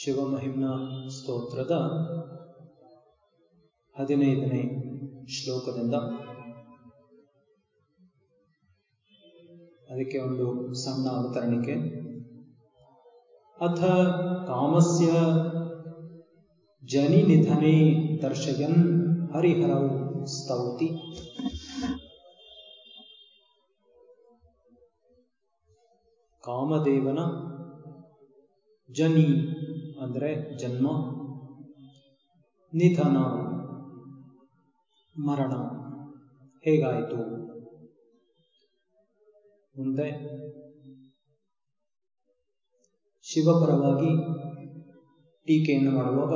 ಶಿವಮಹಿಮ್ನ ಸ್ತೋತ್ರದ ಹದಿನೈದನೇ ಶ್ಲೋಕದಿಂದ ಅದಕ್ಕೆ ಒಂದು ಸಣ್ಣ ಅವತರಣಿಕೆ ಅಥ ಕಾಮಸ್ಯ ಜನಿ ನಿಧನೆ ದರ್ಶಯನ್ ಹರಿಹರೌ ಸ್ತೌತಿ ಕಾಮದೇವನ ಜನಿ ಅಂದರೆ ಜನ್ಮ ನಿಧನ ಮರಣ ಹೇಗಾಯಿತು ಮುಂದೆ ಶಿವಪರವಾಗಿ ಟೀಕೆಯನ್ನು ಮಾಡುವಾಗ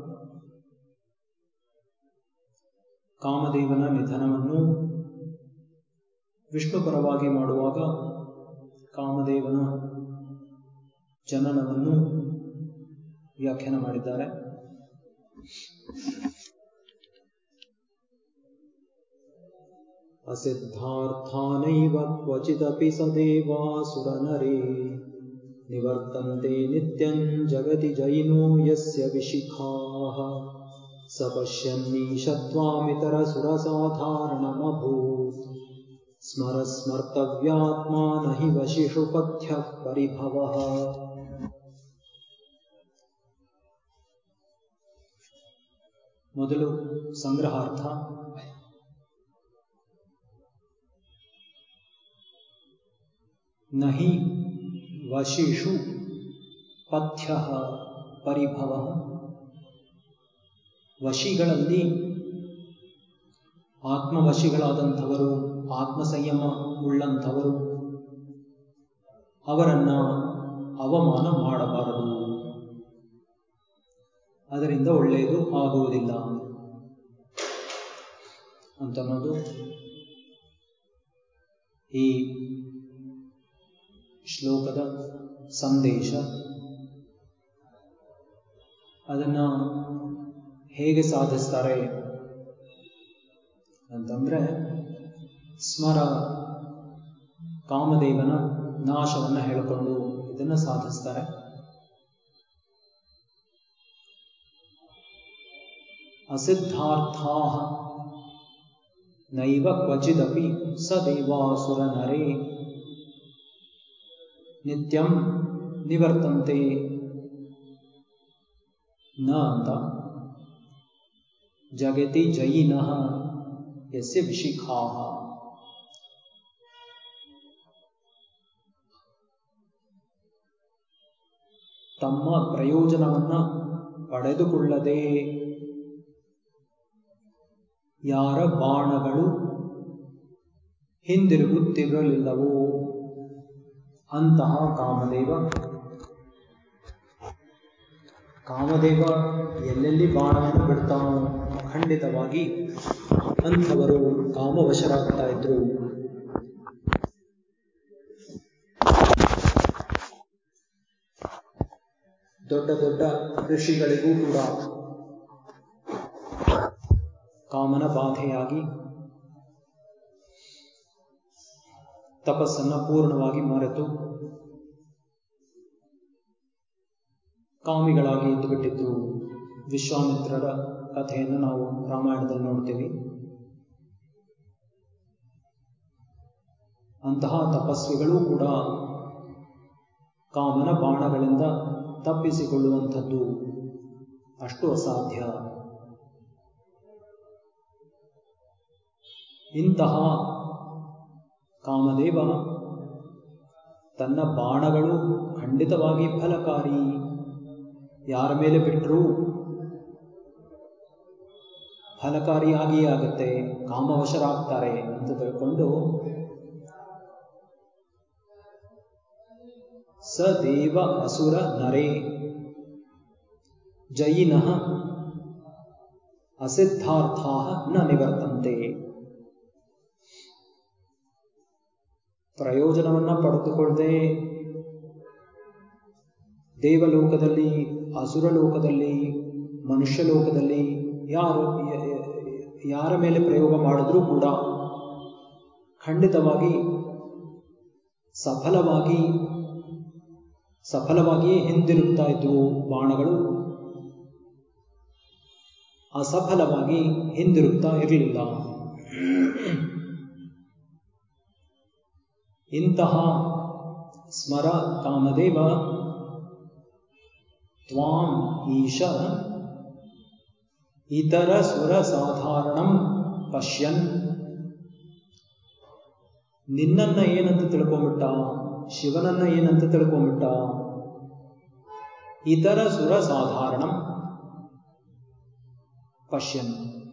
ಕಾಮದೇವನ ನಿಧನವನ್ನು ವಿಷ್ಣು ಪರವಾಗಿ ಮಾಡುವಾಗ ಕಾಮದೇವನ ಜನನವನ್ನು ವ್ಯಾಖ್ಯಾನ ಮಾಡಿದ್ದಾರೆ असिद्धार्थानैव क्वचिदपि स देवासुरनरे निवर्तन्ते नित्यं जगति जयिनो यस्य विशिखाः स पश्यन्नीशत्वामितरसुरसाधारणमभूत् स्मरस्मर्तव्यात्मा न हि वशिषु पथ्यः परिभवः ಮೊದಲು ಸಂಗ್ರಹಾರ್ಥ ನಹಿ ವಶಿಷು ಪಥ್ಯ ಪರಿಭವ ವಶಿಗಳಲ್ಲಿ ಆತ್ಮವಶಿಗಳಾದಂಥವರು ಆತ್ಮ ಸಂಯಮ ಉಳ್ಳಂಥವರು ಅವರನ್ನ ಅವಮಾನ ಮಾಡಬಾರದು ಅದರಿಂದ ಒಳ್ಳೆಯದು ಆಗುವುದಿಲ್ಲ ಅಂತನ್ನೋದು ಈ ಶ್ಲೋಕದ ಸಂದೇಶ ಅದನ್ನ ಹೇಗೆ ಸಾಧಿಸ್ತಾರೆ ಅಂತಂದ್ರೆ ಸ್ಮರ ಕಾಮದೇವನ ನಾಶವನ್ನು ಹೇಳಿಕೊಂಡು ಇದನ್ನ ಸಾಧಿಸ್ತಾರೆ ಅಸಿದ್ಧಾರ್ಥಾ ನೈವ ಕ್ವಚಿದಪಿ ಸ ದೇವಾಸುರ ನರೇ ನಿತ್ಯಂ ನಿವರ್ತಂತೆ ನ ಅಂತ ಜಗತಿ ಜಯಿನಃ ಯಸ್ಯ ವಿಶಿಖಾ ತಮ್ಮ ಪ್ರಯೋಜನವನ್ನ ಪಡೆದುಕೊಳ್ಳದೆ ಯಾರ ಬಾಣಗಳು ಹಿಂದಿರುಗುತ್ತಿರಲಿಲ್ಲವೋ ಅಂತಹ ಕಾಮದೇವ ಕಾಮದೇವ ಎಲ್ಲೆಲ್ಲಿ ಬಾಣವನ್ನು ಬಿಡ್ತಾನೋ ಖಂಡಿತವಾಗಿ ಅಂಥವರು ಕಾಮವಶರಾಗ್ತಾ ಇದ್ರು ದೊಡ್ಡ ದೊಡ್ಡ ಋಷಿಗಳಿಗೂ ಕೂಡ ಕಾಮನ ಬಾಧೆಯಾಗಿ ತಪಸ್ಸನ್ನ ಪೂರ್ಣವಾಗಿ ಮರೆತು ಕಾಮಿಗಳಾಗಿ ಇದ್ದು ಬಿಟ್ಟಿದ್ರು ವಿಶ್ವಾಮಿತ್ರರ ಕಥೆಯನ್ನು ನಾವು ರಾಮಾಯಣದಲ್ಲಿ ನೋಡ್ತೀವಿ ಅಂತಹ ತಪಸ್ವಿಗಳೂ ಕೂಡ ಕಾಮನ ಬಾಣಗಳಿಂದ ತಪ್ಪಿಸಿಕೊಳ್ಳುವಂಥದ್ದು ಅಷ್ಟು ಅಸಾಧ್ಯ ಇಂತಹ ಕಾಮದೇವ ತನ್ನ ಬಾಣಗಳು ಖಂಡಿತವಾಗಿ ಫಲಕಾರಿ ಯಾರ ಮೇಲೆ ಬಿಟ್ಟರೂ ಫಲಕಾರಿಯಾಗಿಯೇ ಆಗುತ್ತೆ ಕಾಮವಶರಾಗ್ತಾರೆ ಅಂತ ತಿಳ್ಕೊಂಡು ಸ ದೇವ ಅಸುರ ನರೇ ಜಯಿನಃ ಅಸಿದ್ಧಾರ್ಥಾ ನ ನಿವರ್ತಂತೆ ಪ್ರಯೋಜನವನ್ನ ಪಡೆದುಕೊಳ್ಳದೆ ದೇವಲೋಕದಲ್ಲಿ ಅಸುರಲೋಕದಲ್ಲಿ ಮನುಷ್ಯ ಲೋಕದಲ್ಲಿ ಯಾರು ಯಾರ ಮೇಲೆ ಪ್ರಯೋಗ ಮಾಡಿದ್ರೂ ಕೂಡ ಖಂಡಿತವಾಗಿ ಸಫಲವಾಗಿ ಸಫಲವಾಗಿಯೇ ಹಿಂದಿರುಗ್ತಾ ಇದ್ವು ಬಾಣಗಳು ಅಸಫಲವಾಗಿ ಹಿಂದಿರುಗ್ತಾ ಇರಲಿಲ್ಲ ಇಂತಹ ಸ್ಮರ ಕಾಮದೇವ ತ್ವಾಂ ಈಶ ಇತರ ಸುರ ಸಾಧಾರಣಂ ಪಶ್ಯನ್ ನಿನ್ನನ್ನ ಏನಂತ ತಿಳ್ಕೊಂಬಿಟ್ಟ ಶಿವನನ್ನ ಏನಂತ ತಿಳ್ಕೊಂಬಿಟ್ಟ ಇತರ ಸುರ ಸಾಧಾರಣಂ ಪಶ್ಯನ್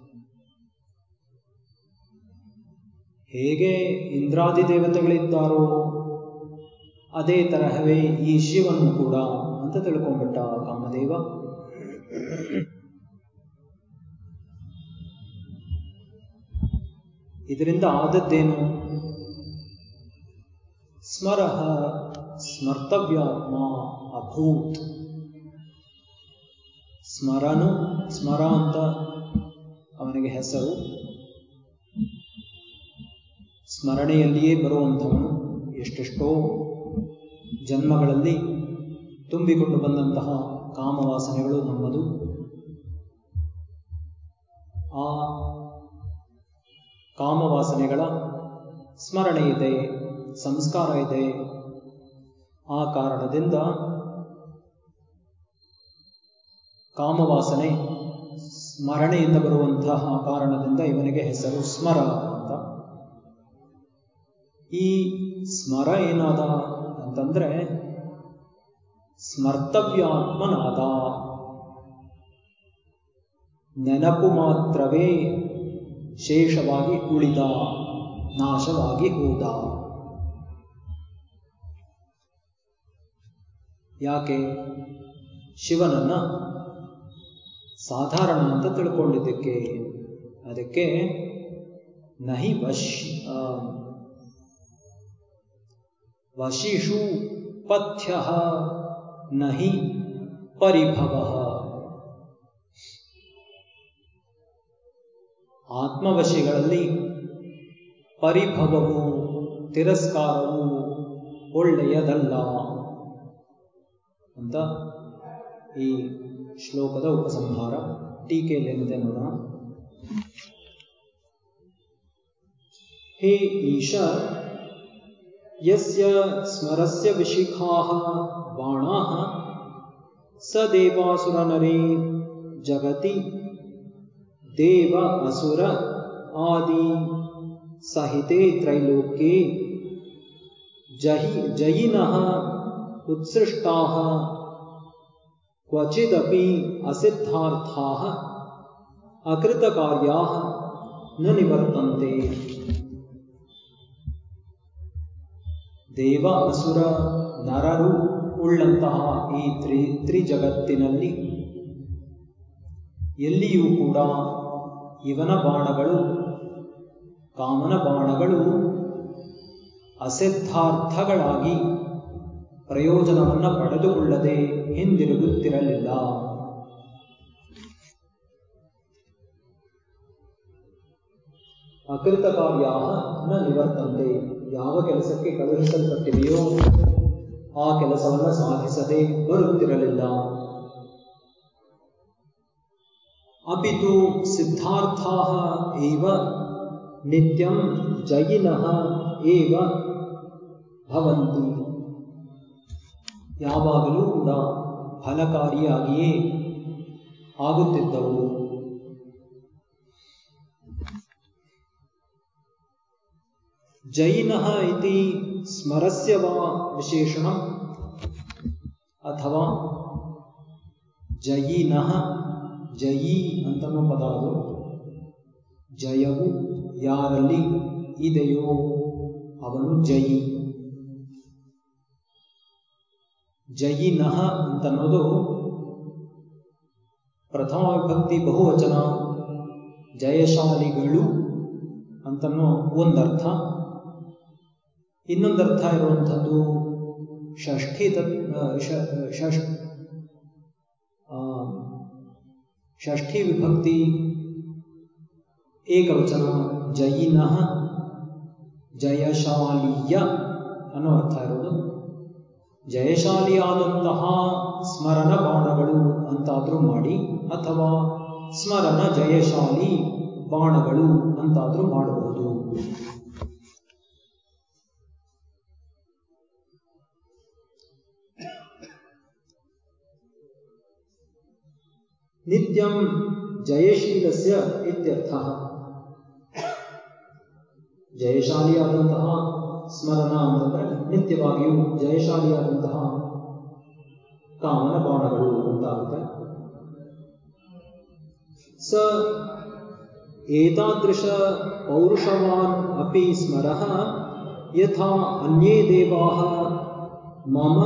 ಹೇಗೆ ಇಂದ್ರಾದಿ ದೇವತೆಗಳಿದ್ದಾರೋ ಅದೇ ತರಹವೇ ಈ ಶಿವನು ಕೂಡ ಅಂತ ತಿಳ್ಕೊಂಡ್ಬಿಟ್ಟ ಕಾಮದೇವ ಇದರಿಂದ ಆದದ್ದೇನು ಸ್ಮರಹ ಸ್ಮರ್ತವ್ಯಾತ್ಮ ಅಭೂತ್ ಸ್ಮರನು ಸ್ಮರ ಅಂತ ಅವನಿಗೆ ಹೆಸರು ಸ್ಮರಣೆಯಲ್ಲಿಯೇ ಬರುವಂಥವನು ಎಷ್ಟೆಷ್ಟೋ ಜನ್ಮಗಳಲ್ಲಿ ತುಂಬಿಕೊಂಡು ಬಂದಂತಹ ಕಾಮವಾಸನೆಗಳು ನಮ್ಮದು ಆ ಕಾಮವಾಸನೆಗಳ ಸ್ಮರಣೆ ಇದೆ ಸಂಸ್ಕಾರ ಇದೆ ಆ ಕಾರಣದಿಂದ ಕಾಮವಾಸನೆ ಸ್ಮರಣೆಯಿಂದ ಬರುವಂತಹ ಕಾರಣದಿಂದ ಇವನಿಗೆ ಹೆಸರು ಸ್ಮರ ಅಂತ ಈ ಸ್ಮರ ಏನಾದ ಅಂತಂದ್ರೆ ಸ್ಮರ್ತವ್ಯಾತ್ಮನಾದ ನೆನಪು ಮಾತ್ರವೇ ಶೇಷವಾಗಿ ಉಳಿದ ನಾಶವಾಗಿ ಹೋದ ಯಾಕೆ ಶಿವನನ್ನ ಸಾಧಾರಣ ಅಂತ ತಿಳ್ಕೊಂಡಿದ್ದಕ್ಕೆ ಅದಕ್ಕೆ ನಹಿ ವಶ್ ವಶಿಷು ಪಥ್ಯ ನಹಿ ಪರಿಭವ ಆತ್ಮವಶಿಗಳಲ್ಲಿ ಪರಿಭವವು ತಿರಸ್ಕಾರವು ಒಳ್ಳೆಯದಲ್ಲ ಅಂತ ಈ ಶ್ಲೋಕದ ಉಪಸಂಹಾರ ಟೀಕೆಯಲ್ಲೇನಿದೆ ನೋಡೋಣ ಹೇ ಈಶ ಯಸ್ಯ ಸ್ಮರಸ್ಯ ವಿಶಿಖಾಃ ಬಾಣಾಃ ಸ ದೇವಾಸುರನರೇ ಜಗತಿ ದೇವ ಅಸುರ ಆದಿ ಸಹಿತೆ ತ್ರೈಲೋಕ್ಯೆ ಜಹಿ ಜಯಿನಃ ಉತ್ಸೃಷ್ಟಾಃ ಕ್ವಚಿದಪಿ ಅಸಿದ್ಧಾರ್ಥಾಃ ಅಕೃತಕಾರ್ಯಾಃ ನ ನಿವರ್ತಂತೆ ದೇವ ಅಸುರ ನರರು ಉಳ್ಳಂತಹ ಈ ತ್ರಿ ತ್ರಿಜಗತ್ತಿನಲ್ಲಿ ಎಲ್ಲಿಯೂ ಕೂಡ ಇವನ ಬಾಣಗಳು ಕಾಮನ ಬಾಣಗಳು ಅಸಿದ್ಧಾರ್ಥಗಳಾಗಿ ಪ್ರಯೋಜನವನ್ನು ಪಡೆದುಕೊಳ್ಳದೆ ಹಿಂದಿರುಗುತ್ತಿರಲಿಲ್ಲ ಅಕೃತ ಕಾರ್ಯ ನ ನಿವರ್ತಂತೆ ಯಾವ ಕೆಲಸಕ್ಕೆ ಕಳುಹಿಸಲ್ಪಟ್ಟಿದೆಯೋ ಆ ಕೆಲಸವನ್ನು ಸಾಧಿಸದೆ ಬರುತ್ತಿರಲಿಲ್ಲ ಅಪಿತು ಸಿದ್ಧಾರ್ಥಾ ಏವ ನಿತ್ಯಂ ಜಯಿನಃ ಏವ ಭವಂತಿ ಯಾವಾಗಲೂ ಕೂಡ ಫಲಕಾರಿಯಾಗಿಯೇ ಆಗುತ್ತಿದ್ದವು ಜೈನಃ ಇತಿ ಸ್ಮರಸ್ಯ ವಾ ವಿಶೇಷಣ ಅಥವಾ ಜಯಿನಃ ಜಯಿ ಅಂತನೋ ಪದ ಅದು ಜಯವು ಯಾರಲ್ಲಿ ಇದೆಯೋ ಅವನು ಜಯಿ ಜಯಿನಃ ಅಂತನ್ನೋದು ಪ್ರಥಮ ವಿಭಕ್ತಿ ಬಹುವಚನ ಜಯಶಾಲಿಗಳು ಅಂತನ್ನೋ ಒಂದರ್ಥ ಇನ್ನೊಂದರ್ಥ ಇರುವಂಥದ್ದು ಷಷ್ಠಿ ತತ್ ಷಷ್ ಷಷ್ಠಿ ವಿಭಕ್ತಿ ಏಕವಚನ ಜಯಿನಃ ಜಯಶಾಲಿಯ ಅನ್ನೋ ಅರ್ಥ ಇರೋದು ಜಯಶಾಲಿಯಾದಂತಹ ಸ್ಮರಣ ಬಾಣಗಳು ಅಂತಾದ್ರೂ ಮಾಡಿ ಅಥವಾ ಸ್ಮರಣ ಜಯಶಾಲಿ ಬಾಣಗಳು ಅಂತಾದ್ರೂ ಮಾಡಬಹುದು ನಿತ್ಯಂ ಜಯಶೀಲಸ್ಯ ಇತ್ಯರ್ಥ ಜಯಶಾಲಿಯಾದಂತಹ ಸ್ಮರಣ ಅಂತಂದ್ರೆ ನಿತ್ಯವಾಗಿಯೂ ಜಯಶಾಲಿಯಾದಂತಹ ಕಾಮನ ಬಾಣಗಳು ಅಂತಾಗುತ್ತೆ ಸ ಏತಾದೃಶ ಪೌರುಷವಾನ್ ಅಪಿ ಸ್ಮರಃ ಯಥಾ ಅನ್ಯೇ ದೇವಾಃ ಮಮ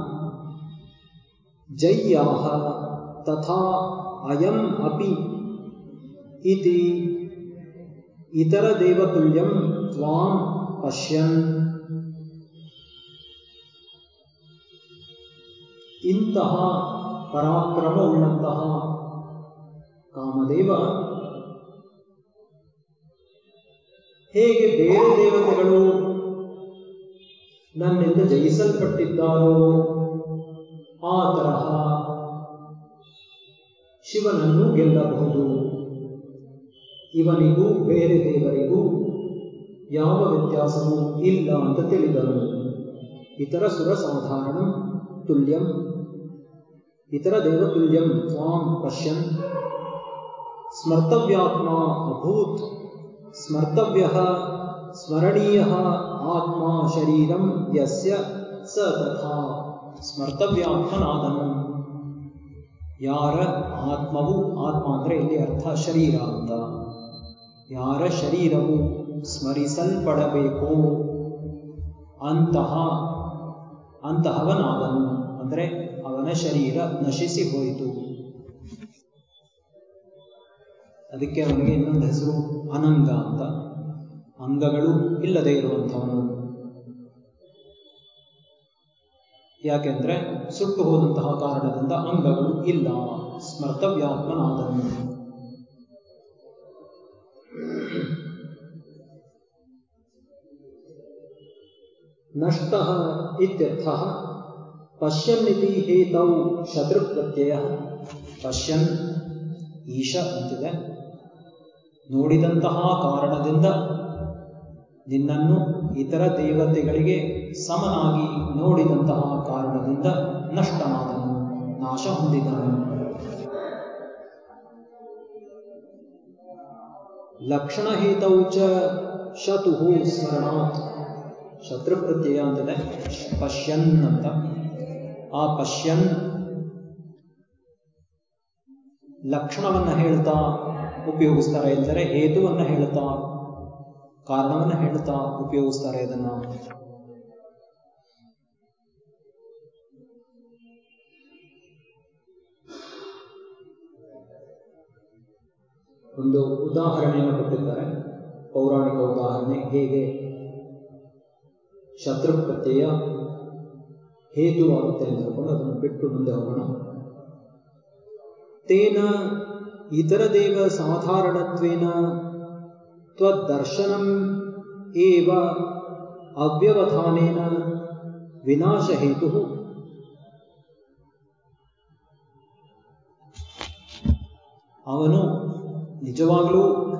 ಜಯ್ಯಾಃ ತಥಾ ಅಯಂ ಅಪಿ ಇತಿ ಇತರ ದೇವತುಲ್ಯಂ ತ್ವಾಂ ಪಶ್ಯನ್ ಇಂತಹ ಪರಾಕ್ರಮವುಳ್ಳಂತಹ ಕಾಮದೇವ ಹೇಗೆ ಬೇರೆ ದೇವತೆಗಳು ನನ್ನಿಂದ ಜಯಿಸಲ್ಪಟ್ಟಿದ್ದಾರೋ ಆ ತರಹ ಶಿವನನ್ನು ಗೆಲ್ಲಬಹುದು ಇವನಿಗೂ ಬೇರೆ ದೇವರಿಗೂ ಯಾವ ವ್ಯತ್ಯಾಸವೂ ಇಲ್ಲ ಅಂತ ತಿಳಿದನು ಇತರ ಸುರ ಸಾಧಾರಣ ತುಲ್ಯಂ ಇತರ ದೇವತುಲ್ಯಂ ತ್ವಾಂ ಪಶ್ಯನ್ ಸ್ಮರ್ತವ್ಯಾತ್ಮ ಅಭೂತ್ ಸ್ಮರ್ತವ್ಯ ಸ್ಮರಣೀಯ ಆತ್ಮ ಶರೀರಂ ಯಸ್ಯ ಸ ತಥಾ ಸ್ಮರ್ತವ್ಯಾತ್ಮನಾದನು ಯಾರ ಆತ್ಮವು ಆತ್ಮ ಅಂದರೆ ಇಲ್ಲಿ ಅರ್ಥ ಶರೀರ ಅಂತ ಯಾರ ಶರೀರವು ಸ್ಮರಿಸಲ್ಪಡಬೇಕೋ ಅಂತಹ ಅಂತಹವನಾದನು ಅಂದರೆ ಅವನ ಶರೀರ ನಶಿಸಿ ಹೋಯಿತು ಅದಕ್ಕೆ ಅವನಿಗೆ ಇನ್ನೊಂದು ಹೆಸರು ಅನಂಗ ಅಂತ ಅಂಗಗಳು ಇಲ್ಲದೆ ಇರುವಂಥವನು ಯಾಕೆಂದ್ರೆ ಸುಟ್ಟು ಹೋದಂತಹ ಕಾರಣದಿಂದ ಅಂಗಗಳು ಇಲ್ಲ ಸ್ಮರ್ತವ್ಯಾತ್ಮನಾದನು ನಷ್ಟ ಇತ್ಯರ್ಥ ಪಶ್ಯನ್ನಿತಿ ಹೇತೌ ಶತ್ರುಪ್ರತ್ಯಯ ಪಶ್ಯನ್ ಈಶ ಅಂತಿದೆ ನೋಡಿದಂತಹ ಕಾರಣದಿಂದ ನಿನ್ನನ್ನು ಇತರ ದೇವತೆಗಳಿಗೆ ಸಮನಾಗಿ ನೋಡಿದಂತಹ ಕಾರಣದಿಂದ ನಷ್ಟನಾದನು ನಾಶ ಹೊಂದಿದನು ಲಕ್ಷಣಹೇತೌ ಚ ಶತು ಸ್ಮರಣಾತ್ ಶತ್ರುಪ್ರತ್ಯಯ ಅಂತಿದೆ ಪಶ್ಯನ್ ಅಂತ ಆ ಪಶ್ಯನ್ ಲಕ್ಷಣವನ್ನ ಹೇಳ್ತಾ ಉಪಯೋಗಿಸ್ತಾರೆ ಎಂದರೆ ಹೇತುವನ್ನ ಹೇಳ್ತಾ ಕಾರಣವನ್ನ ಹೇಳ್ತಾ ಉಪಯೋಗಿಸ್ತಾರೆ ಇದನ್ನ ಒಂದು ಉದಾಹರಣೆಯನ್ನು ಕೊಟ್ಟಿದ್ದಾರೆ ಪೌರಾಣಿಕ ಉದಾಹರಣೆ ಹೇಗೆ ಶತ್ರು ಪ್ರತ್ಯಯ ಹೇತುವಾಗುತ್ತೆ ಅಂತ ಹೇಳ್ಕೊಂಡು ಅದನ್ನು ಬಿಟ್ಟು ಮುಂದೆ ಹೋಗೋಣ ತೇನ ಇತರ ದೇವ ಸಾಧಾರಣತ್ವೇನ ತ್ವದರ್ಶನಂ ಏವ ಅವ್ಯವಧಾನೇನ ವಿನಾಶ ಹೇತು ಅವನು ನಿಜವಾಗ್ಲೂ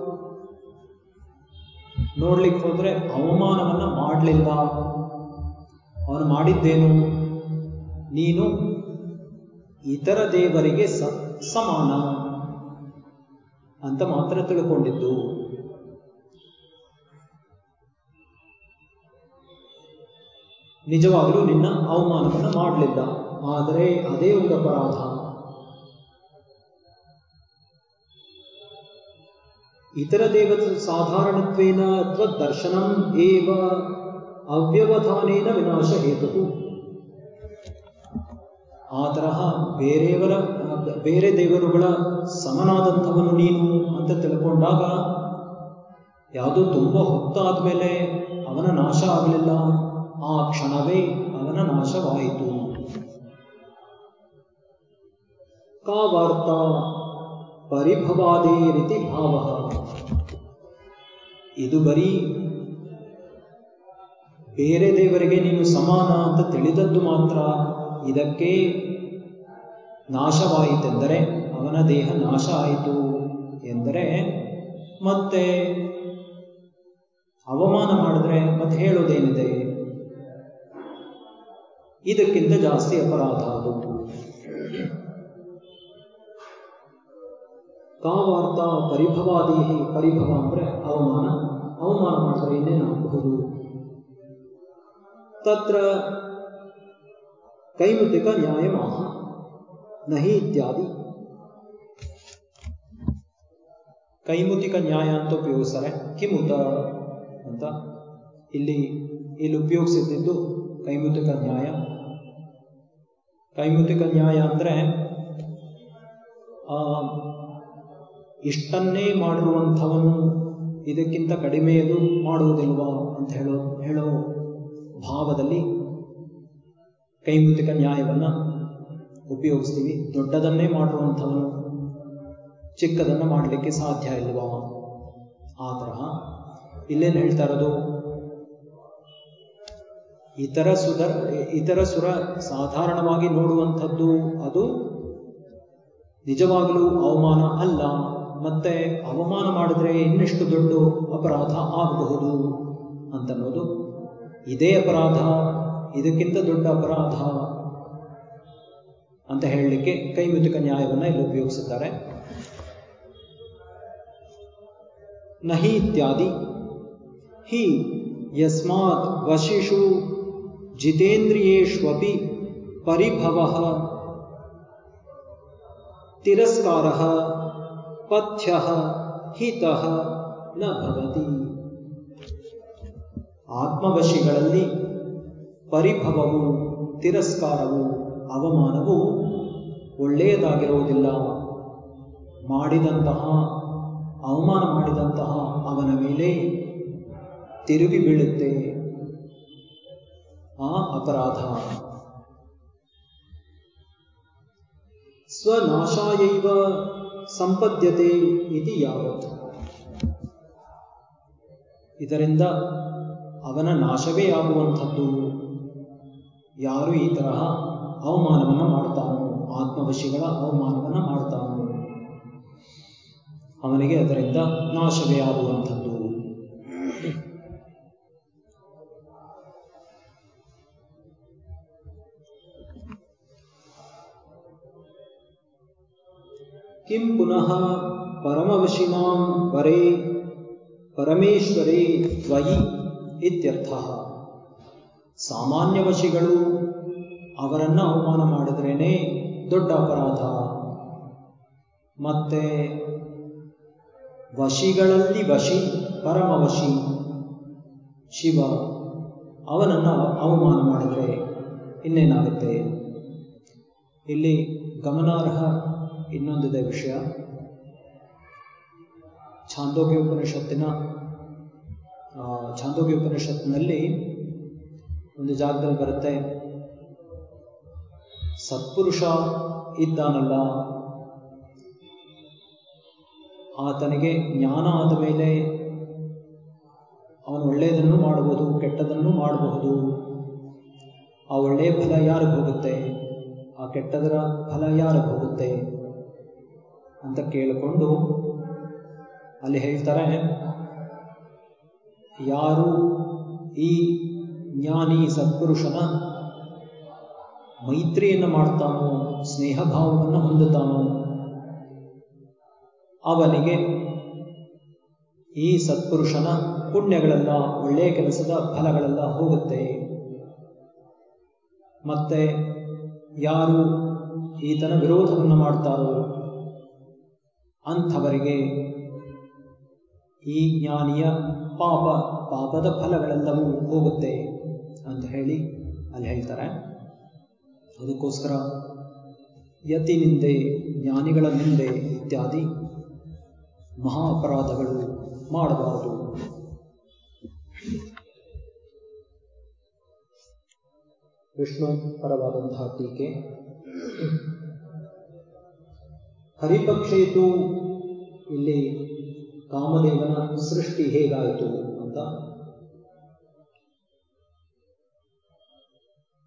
ನೋಡ್ಲಿಕ್ಕೆ ಹೋದ್ರೆ ಅವಮಾನವನ್ನ ಮಾಡಲಿಲ್ಲ ಅವನು ಮಾಡಿದ್ದೇನು ನೀನು ಇತರ ದೇವರಿಗೆ ಸ ಸಮಾನ ಅಂತ ಮಾತ್ರ ತಿಳ್ಕೊಂಡಿದ್ದು ನಿಜವಾಗಲೂ ನಿನ್ನ ಅವಮಾನವನ್ನು ಮಾಡಲಿಲ್ಲ ಆದರೆ ಅದೇ ಒಂದು ಅಪರಾಧ ಇತರ ದೇವತ ಸಾಧಾರಣತ್ವೇನ ತ್ವದರ್ಶನಂ ಏವ ಅವ್ಯವಧಾನೇನ ವಿನಾಶ ಹೇತು ಆ ತರಹ ಬೇರೆಯವರ ಬೇರೆ ದೇವರುಗಳ ಸಮನಾದಂಥವನು ನೀನು ಅಂತ ತಿಳ್ಕೊಂಡಾಗ ಯಾವುದೋ ತುಂಬ ಹೊತ್ತಾದ ಮೇಲೆ ಅವನ ನಾಶ ಆಗಲಿಲ್ಲ ಆ ಕ್ಷಣವೇ ಅವನ ನಾಶವಾಯಿತು ಕಾ ವಾರ್ತಾ ಪರಿಭವಾದೇ ರೀತಿ ಭಾವ ಇದು ಬರೀ ಬೇರೆ ದೇವರಿಗೆ ನೀನು ಸಮಾನ ಅಂತ ತಿಳಿದದ್ದು ಮಾತ್ರ ಇದಕ್ಕೆ ನಾಶವಾಯಿತೆಂದರೆ ಅವನ ದೇಹ ನಾಶ ಆಯಿತು ಎಂದರೆ ಮತ್ತೆ ಅವಮಾನ ಮಾಡಿದ್ರೆ ಮತ್ತೆ ಹೇಳೋದೇನಿದೆ ಇದಕ್ಕಿಂತ ಜಾಸ್ತಿ ಅಪರಾಧ ಅದು ಕಾವಾರ್ಥ ಪರಿಭವಾದೇಹಿ ಪರಿಭವ ಅಂದ್ರೆ ಅವಮಾನ ಅವಮಾನ ಮಾಡಿದ್ರೆ ಇನ್ನೇನಾಗಬಹುದು ತತ್ರ ಕೈಮುತಿಕ ನ್ಯಾಯಮಾಹ ನಹಿ ಇತ್ಯಾದಿ ಕೈಮುತಿಕ ನ್ಯಾಯ ಅಂತ ಉಪಯೋಗಿಸ್ತಾರೆ ಕಿಮುತ ಅಂತ ಇಲ್ಲಿ ಇಲ್ಲಿ ಉಪಯೋಗಿಸಿದ್ದು ಕೈಮುತಿಕ ನ್ಯಾಯ ಕೈಮುತಿಕ ನ್ಯಾಯ ಅಂದ್ರೆ ಇಷ್ಟನ್ನೇ ಮಾಡಿರುವಂಥವನು ಇದಕ್ಕಿಂತ ಕಡಿಮೆಯದು ಮಾಡುವುದಿಲ್ವಾ ಅಂತ ಹೇಳೋ ಹೇಳೋ ಭಾವದಲ್ಲಿ ಕೈಮುತಿಕ ನ್ಯಾಯವನ್ನ ಉಪಯೋಗಿಸ್ತೀವಿ ದೊಡ್ಡದನ್ನೇ ಮಾಡಿರುವಂಥವನು ಚಿಕ್ಕದನ್ನು ಮಾಡಲಿಕ್ಕೆ ಸಾಧ್ಯ ಇಲ್ವಾ ಆ ತರಹ ಇಲ್ಲೇನು ಹೇಳ್ತಾ ಇರೋದು ಇತರ ಸುಧ ಇತರ ಸುರ ಸಾಧಾರಣವಾಗಿ ನೋಡುವಂಥದ್ದು ಅದು ನಿಜವಾಗಲೂ ಅವಮಾನ ಅಲ್ಲ ಮತ್ತೆ ಅವಮಾನ ಮಾಡಿದ್ರೆ ಇನ್ನೆಷ್ಟು ದೊಡ್ಡ ಅಪರಾಧ ಆಗಬಹುದು ಅಂತನ್ನೋದು ಇದೇ ಅಪರಾಧ ಇದಕ್ಕಿಂತ ದೊಡ್ಡ ಅಪರಾಧ ಅಂತ ಹೇಳಲಿಕ್ಕೆ ಕೈಮುತಿಕ ನ್ಯಾಯವನ್ನು ಇಲ್ಲಿ ಉಪಯೋಗಿಸುತ್ತಾರೆ ನಹಿ ಇತ್ಯಾದಿ ಹಿ ಯಸ್ಮಾತ್ ವಶಿಷು ಜಿತೇಂದ್ರಿಯೇಷ್ವಪಿ ಪರಿಭವ ತಿರಸ್ಕಾರ ಪಥ್ಯ ಹಿತ ನ ಭವತಿ ಆತ್ಮವಶಿಗಳಲ್ಲಿ ಪರಿಭವವು ತಿರಸ್ಕಾರವು ಅವಮಾನವು ಒಳ್ಳೆಯದಾಗಿರುವುದಿಲ್ಲ ಮಾಡಿದಂತಹ ಅವಮಾನ ಮಾಡಿದಂತಹ ಅವನ ಮೇಲೆ ತಿರುಗಿ ಬೀಳುತ್ತೆ ಆ ಅಪರಾಧ ಸ್ವನಾಶಾಯೈವ ಸಂಪದ್ಯತೆ ಇತಿ ಯಾವತ್ ಇದರಿಂದ ಅವನ ನಾಶವೇ ಆಗುವಂಥದ್ದು ಯಾರು ಈ ತರಹ ಅವಮಾನವನ್ನು ಮಾಡ್ತಾನೋ ಆತ್ಮವಶಿಗಳ ಅವಮಾನವನ್ನು ಮಾಡ್ತಾನೋ ಅವನಿಗೆ ಅದರಿಂದ ನಾಶವೇ ಆಗುವಂಥದ್ದು किं पुनः परमवशिनां वरे ಪರಮೇಶ್ವರೇ ತ್ವಯಿ ಇತ್ಯರ್ಥ ಸಾಮಾನ್ಯ ವಶಿಗಳು ಅವರನ್ನು ಅವಮಾನ ಮಾಡಿದ್ರೇನೆ ದೊಡ್ಡ ಅಪರಾಧ ಮತ್ತೆ ವಶಿಗಳಲ್ಲಿ ವಶಿ ಪರಮವಶಿ ಶಿವ ಅವನನ್ನು ಅವಮಾನ ಮಾಡಿದರೆ ಇನ್ನೇನಾಗುತ್ತೆ ಇಲ್ಲಿ ಗಮನಾರ್ಹ ಇನ್ನೊಂದಿದೆ ವಿಷಯ ಛಾಂದೋಗ್ಯ ಉಪನಿಷತ್ತಿನ ಛಾಂದೋಗ್ಯ ಉಪನಿಷತ್ತಿನಲ್ಲಿ ಒಂದು ಜಾಗದಲ್ಲಿ ಬರುತ್ತೆ ಸತ್ಪುರುಷ ಇದ್ದಾನಲ್ಲ ಆತನಿಗೆ ಜ್ಞಾನ ಆದ ಮೇಲೆ ಅವನು ಒಳ್ಳೆಯದನ್ನು ಮಾಡಬಹುದು ಕೆಟ್ಟದನ್ನು ಮಾಡಬಹುದು ಆ ಒಳ್ಳೆಯ ಫಲ ಯಾರಿಗೆ ಹೋಗುತ್ತೆ ಆ ಕೆಟ್ಟದರ ಫಲ ಯಾರಿಗೆ ಹೋಗುತ್ತೆ ಅಂತ ಕೇಳಿಕೊಂಡು ಅಲ್ಲಿ ಹೇಳ್ತಾರೆ ಯಾರು ಈ ಜ್ಞಾನಿ ಸತ್ಪುರುಷನ ಮೈತ್ರಿಯನ್ನು ಮಾಡ್ತಾನೋ ಸ್ನೇಹ ಭಾವವನ್ನು ಹೊಂದುತ್ತಾನೋ ಅವನಿಗೆ ಈ ಸತ್ಪುರುಷನ ಪುಣ್ಯಗಳೆಲ್ಲ ಒಳ್ಳೆಯ ಕೆಲಸದ ಫಲಗಳೆಲ್ಲ ಹೋಗುತ್ತೆ ಮತ್ತೆ ಯಾರು ಈತನ ವಿರೋಧವನ್ನು ಮಾಡ್ತಾರೋ ಅಂಥವರಿಗೆ ಈ ಜ್ಞಾನಿಯ ಪಾಪ ಪಾಪದ ಫಲಗಳೆಲ್ಲವೂ ಹೋಗುತ್ತೆ ಅಂತ ಹೇಳಿ ಅಲ್ಲಿ ಹೇಳ್ತಾರೆ ಅದಕ್ಕೋಸ್ಕರ ಯತಿ ನಿಂದೆ ಜ್ಞಾನಿಗಳ ನಿಂದೆ ಇತ್ಯಾದಿ ಮಹಾ ಅಪರಾಧಗಳು ಮಾಡಬಾರದು ವಿಷ್ಣು ಪರವಾದಂತಹ ಟೀಕೆ ಹರಿಪಕ್ಷೇತು ಇಲ್ಲಿ ಕಾಮದೇವನ ಸೃಷ್ಟಿ ಹೇಗಾಯಿತು ಅಂತ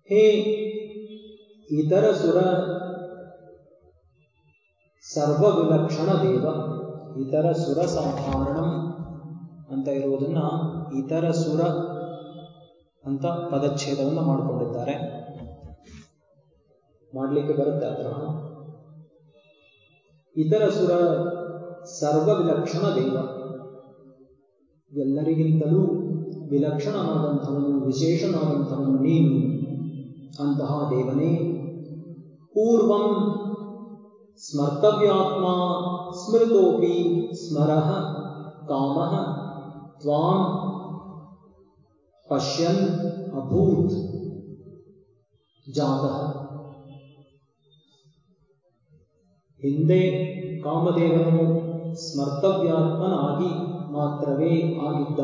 ಹೇ ಇತರ ಸುರ ಸರ್ವವಿಲಕ್ಷಣ ದೇವ ಇತರ ಸುರ ಸಾಧಾರಣಂ ಅಂತ ಇರುವುದನ್ನ ಇತರ ಸುರ ಅಂತ ಪದಚ್ಛೇದವನ್ನು ಮಾಡಿಕೊಂಡಿದ್ದಾರೆ ಮಾಡಲಿಕ್ಕೆ ಬರುತ್ತೆ ಆ ತರಹ ಇತರ ಸುರ ಸರ್ವವಿಲಕ್ಷಣ ದೇವ ಎಲ್ಲರಿಗಿಂತಲೂ ವಿಲಕ್ಷಣನಾದಂಥವನು ವಿಶೇಷನಾದಂಥವನು ನೀನು ಅಂತಹ ದೇವನೇ ಪೂರ್ವಂ ಸ್ಮರ್ತವ್ಯಾತ್ಮ ಸ್ಮೃತೋಪಿ ಸ್ಮರಃ ಕಾಮಃ ತ್ವಾಂ ಪಶ್ಯನ್ ಅಭೂತ್ ಜಾತಃ ಹಿಂದೆ ಕಾಮದೇವನು ಸ್ಮರ್ತವ್ಯಾತ್ಮನಾಗಿ ಮಾತ್ರವೇ ಆಗಿದ್ದ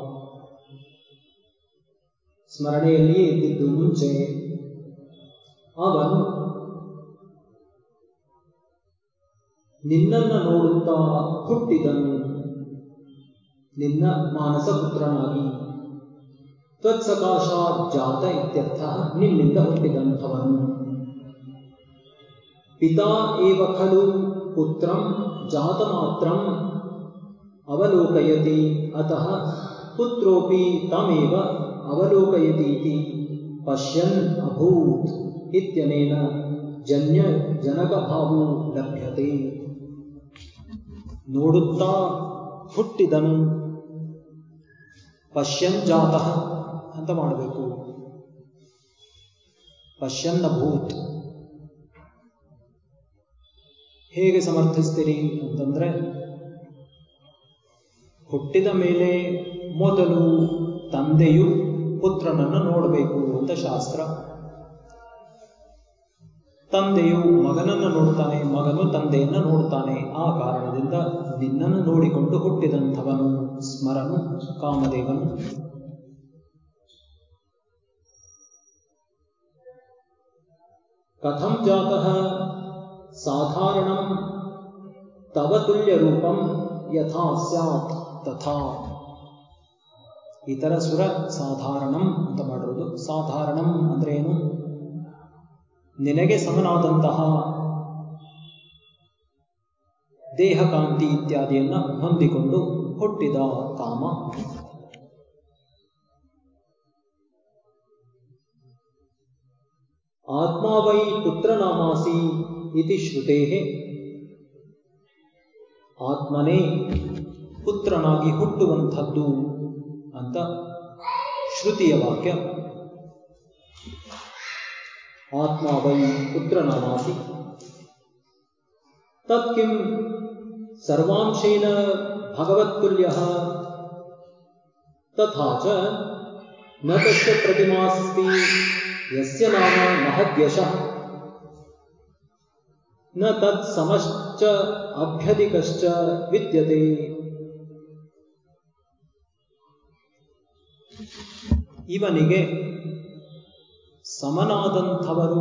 ಸ್ಮರಣೆಯಲ್ಲಿಯೇ ಇದ್ದಿದ್ದು ಮುಂಚೆ ಅವನು ನಿನ್ನನ್ನ ನೋಡುತ್ತಾ ಹುಟ್ಟಿದನು ನಿನ್ನ ಮಾನಸ ಪುತ್ರನಾಗಿ ತ್ವತ್ಸಕಾಶಾತ್ ಜಾತ ಇತ್ಯರ್ಥ ನಿನ್ನಿಂದ ಹುಟ್ಟಿದಂಥವನು ಪಿತಾ ಏವ ಖಲು ಪುತ್ರಂ ಜಾತಮಾತ್ರಂ ಅವಲೋಕಯತಿ ಅತಃ ಪುತ್ರೋಪಿ ತಮೇವ ಅವಲೋಕಯತೀತಿ ಪಶ್ಯನ್ ಅಭೂತ್ ಇತ್ಯನೇನ ಜನ್ಯ ಜನಕಭಾವೋ ಲಭ್ಯತೆ ನೋಡುತ್ತಾ ಹುಟ್ಟಿದನು ಪಶ್ಯನ್ ಜಾತಃ ಅಂತ ಮಾಡಬೇಕು ಪಶ್ಯನ್ ಅಭೂತ್ ಹೇಗೆ ಸಮರ್ಥಿಸ್ತೀರಿ ಅಂತಂದ್ರೆ ಹುಟ್ಟಿದ ಮೇಲೆ ಮೊದಲು ತಂದೆಯು ಪುತ್ರನನ್ನು ನೋಡಬೇಕು ಅಂತ ಶಾಸ್ತ್ರ ತಂದೆಯು ಮಗನನ್ನು ನೋಡ್ತಾನೆ ಮಗನು ತಂದೆಯನ್ನ ನೋಡ್ತಾನೆ ಆ ಕಾರಣದಿಂದ ನಿನ್ನನ್ನು ನೋಡಿಕೊಂಡು ಹುಟ್ಟಿದಂಥವನು ಸ್ಮರನು ಕಾಮದೇವನು ಕಥಂ ಜಾತಃ ಸಾಧಾರಣಂ ತವ ತುಲ್ಯ ರೂಪಂ ಯಥಾ ಸ್ಯಾತ್ ತಥಾ ಇತರ ಸುರ ಸಾಧಾರಣಂ ಅಂತ ಮಾಡಿರೋದು ಸಾಧಾರಣಂ ಅಂದ್ರೆ ಏನು ನಿನಗೆ ಸಮನಾದಂತಹ ದೇಹಕಾಂತಿ ಇತ್ಯಾದಿಯನ್ನ ಹೊಂದಿಕೊಂಡು ಹುಟ್ಟಿದ ಕಾಮ ಆತ್ಮ ವೈ ಪುತ್ರನಾಮಾಸಿ ಇತಿ ಶ್ರುತೇ ಆತ್ಮನೇ ಪುತ್ರನಾಗಿ ಹುಟ್ಟುವಂಥದ್ದು ಅಂತ ಶ್ರುತಿಯ ವಾಕ್ಯ ಆತ್ಮ ವೈ ಪುತ್ರನಾಮಾಸಿ ತತ್ಕಿಂ ಸರ್ವಾಂಶೇನ ಭಗವತ್ತುಲ್ಯ ತಥಾ ಚ ನ ತಸ್ಯ ಪ್ರತಿಮಾಸ್ತಿ ಯಸ್ಯ ನಾಮ ಮಹದ್ಯಶಃ ನ ತತ್ ಸಮಶ್ಚ ಅಭ್ಯಧಿಕಶ್ಚ ವಿದ್ಯತೆ ಇವನಿಗೆ ಸಮನಾದಂಥವರು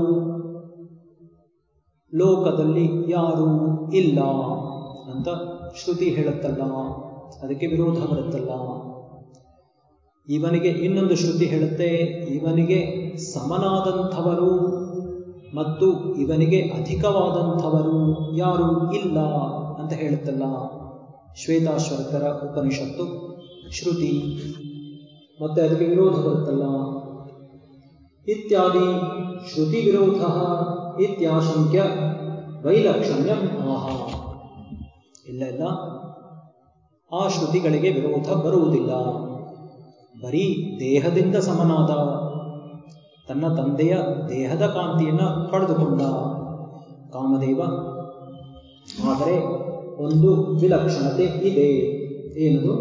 ಲೋಕದಲ್ಲಿ ಯಾರೂ ಇಲ್ಲ ಅಂತ ಶ್ರುತಿ ಹೇಳುತ್ತಲ್ಲ ಅದಕ್ಕೆ ವಿರೋಧ ಬರುತ್ತಲ್ಲ ಇವನಿಗೆ ಇನ್ನೊಂದು ಶ್ರುತಿ ಹೇಳುತ್ತೆ ಇವನಿಗೆ ಸಮನಾದಂಥವರು ಮತ್ತು ಇವನಿಗೆ ಅಧಿಕವಾದಂಥವರು ಯಾರೂ ಇಲ್ಲ ಅಂತ ಹೇಳುತ್ತಲ್ಲ ಶ್ವೇತಾಶ್ವತರ ಉಪನಿಷತ್ತು ಶ್ರುತಿ ಮತ್ತೆ ಅದಕ್ಕೆ ವಿರೋಧ ಬರುತ್ತಲ್ಲ ಇತ್ಯಾದಿ ಶ್ರುತಿ ವಿರೋಧ ಇತ್ಯಾಶಂಕ್ಯ ವೈಲಕ್ಷಣ್ಯಂ ಆಹ ಇಲ್ಲ ಇಲ್ಲ ಆ ಶ್ರುತಿಗಳಿಗೆ ವಿರೋಧ ಬರುವುದಿಲ್ಲ ಬರೀ ದೇಹದಿಂದ ಸಮನಾದ ತನ್ನ ತಂದೆಯ ದೇಹದ ಕಾಂತಿಯನ್ನು ಪಡೆದುಕೊಂಡ ಕಾಮದೇವ ಆದರೆ ಒಂದು ವಿಲಕ್ಷಣತೆ ಇದೆ ಏನದು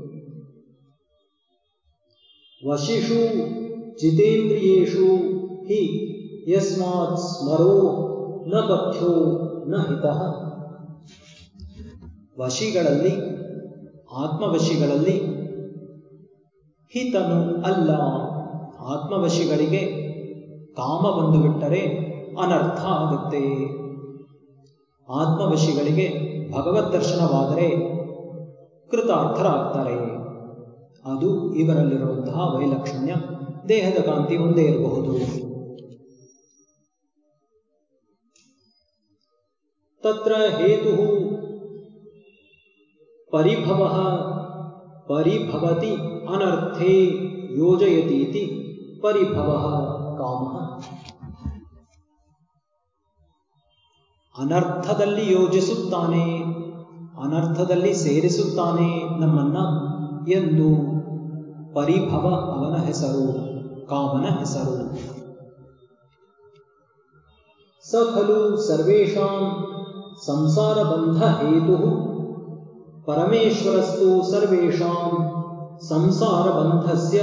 ವಶಿಷು ಜಿತೇಂದ್ರಿಯೇಷು ಹಿ ಯಸ್ಮಾತ್ ಸ್ಮರೋ ನ ಪಥ್ಯೋ ನ ಹಿತಃ ವಶಿಗಳಲ್ಲಿ ಆತ್ಮವಶಿಗಳಲ್ಲಿ ಹಿತನು ಅಲ್ಲ ಆತ್ಮವಶಿಗಳಿಗೆ ಕಾಮ ಬಂದು ಬಿಟ್ಟರೆ ಅನರ್ಥ ಆಗುತ್ತೆ ಆತ್ಮವಶಿಗಳಿಗೆ ಭಗವತ್ ದರ್ಶನವಾದರೆ ಕೃತಾರ್ಥರಾಗ್ತಾರೆ ಅದು ಇವರಲ್ಲಿರುವಂತಹ ವೈಲಕ್ಷಣ್ಯ ದೇಹದ ಕಾಂತಿ ಒಂದೇ ಇರಬಹುದು ತತ್ರ ಹೇತು ಪರಿಭವ ಪರಿಭವತಿ ಅನರ್ಥೇ ಯೋಜಯತೀತಿ ಪರಿಭವ ಕಾಮ ಅನರ್ಥದಲ್ಲಿ ಯೋಜಿಸುತ್ತಾನೆ ಅನರ್ಥದಲ್ಲಿ ಸೇರಿಸುತ್ತಾನೆ ನಮ್ಮನ್ನ ಎಂದು ಪರಿಭವ ಅವನ ಹೆಸರು ಕಾಮನ ಹೆಸರು ಸ ಖಲು ಸರ್ವೇಷಾಂ ಸಂಸಾರ ಬಂಧ ಹೇತು ಪರಮೇಶ್ವರಸ್ತು ಸರ್ವೇಷಾಂ ಸಂಸಾರ ಬಂಧಸ್ಯ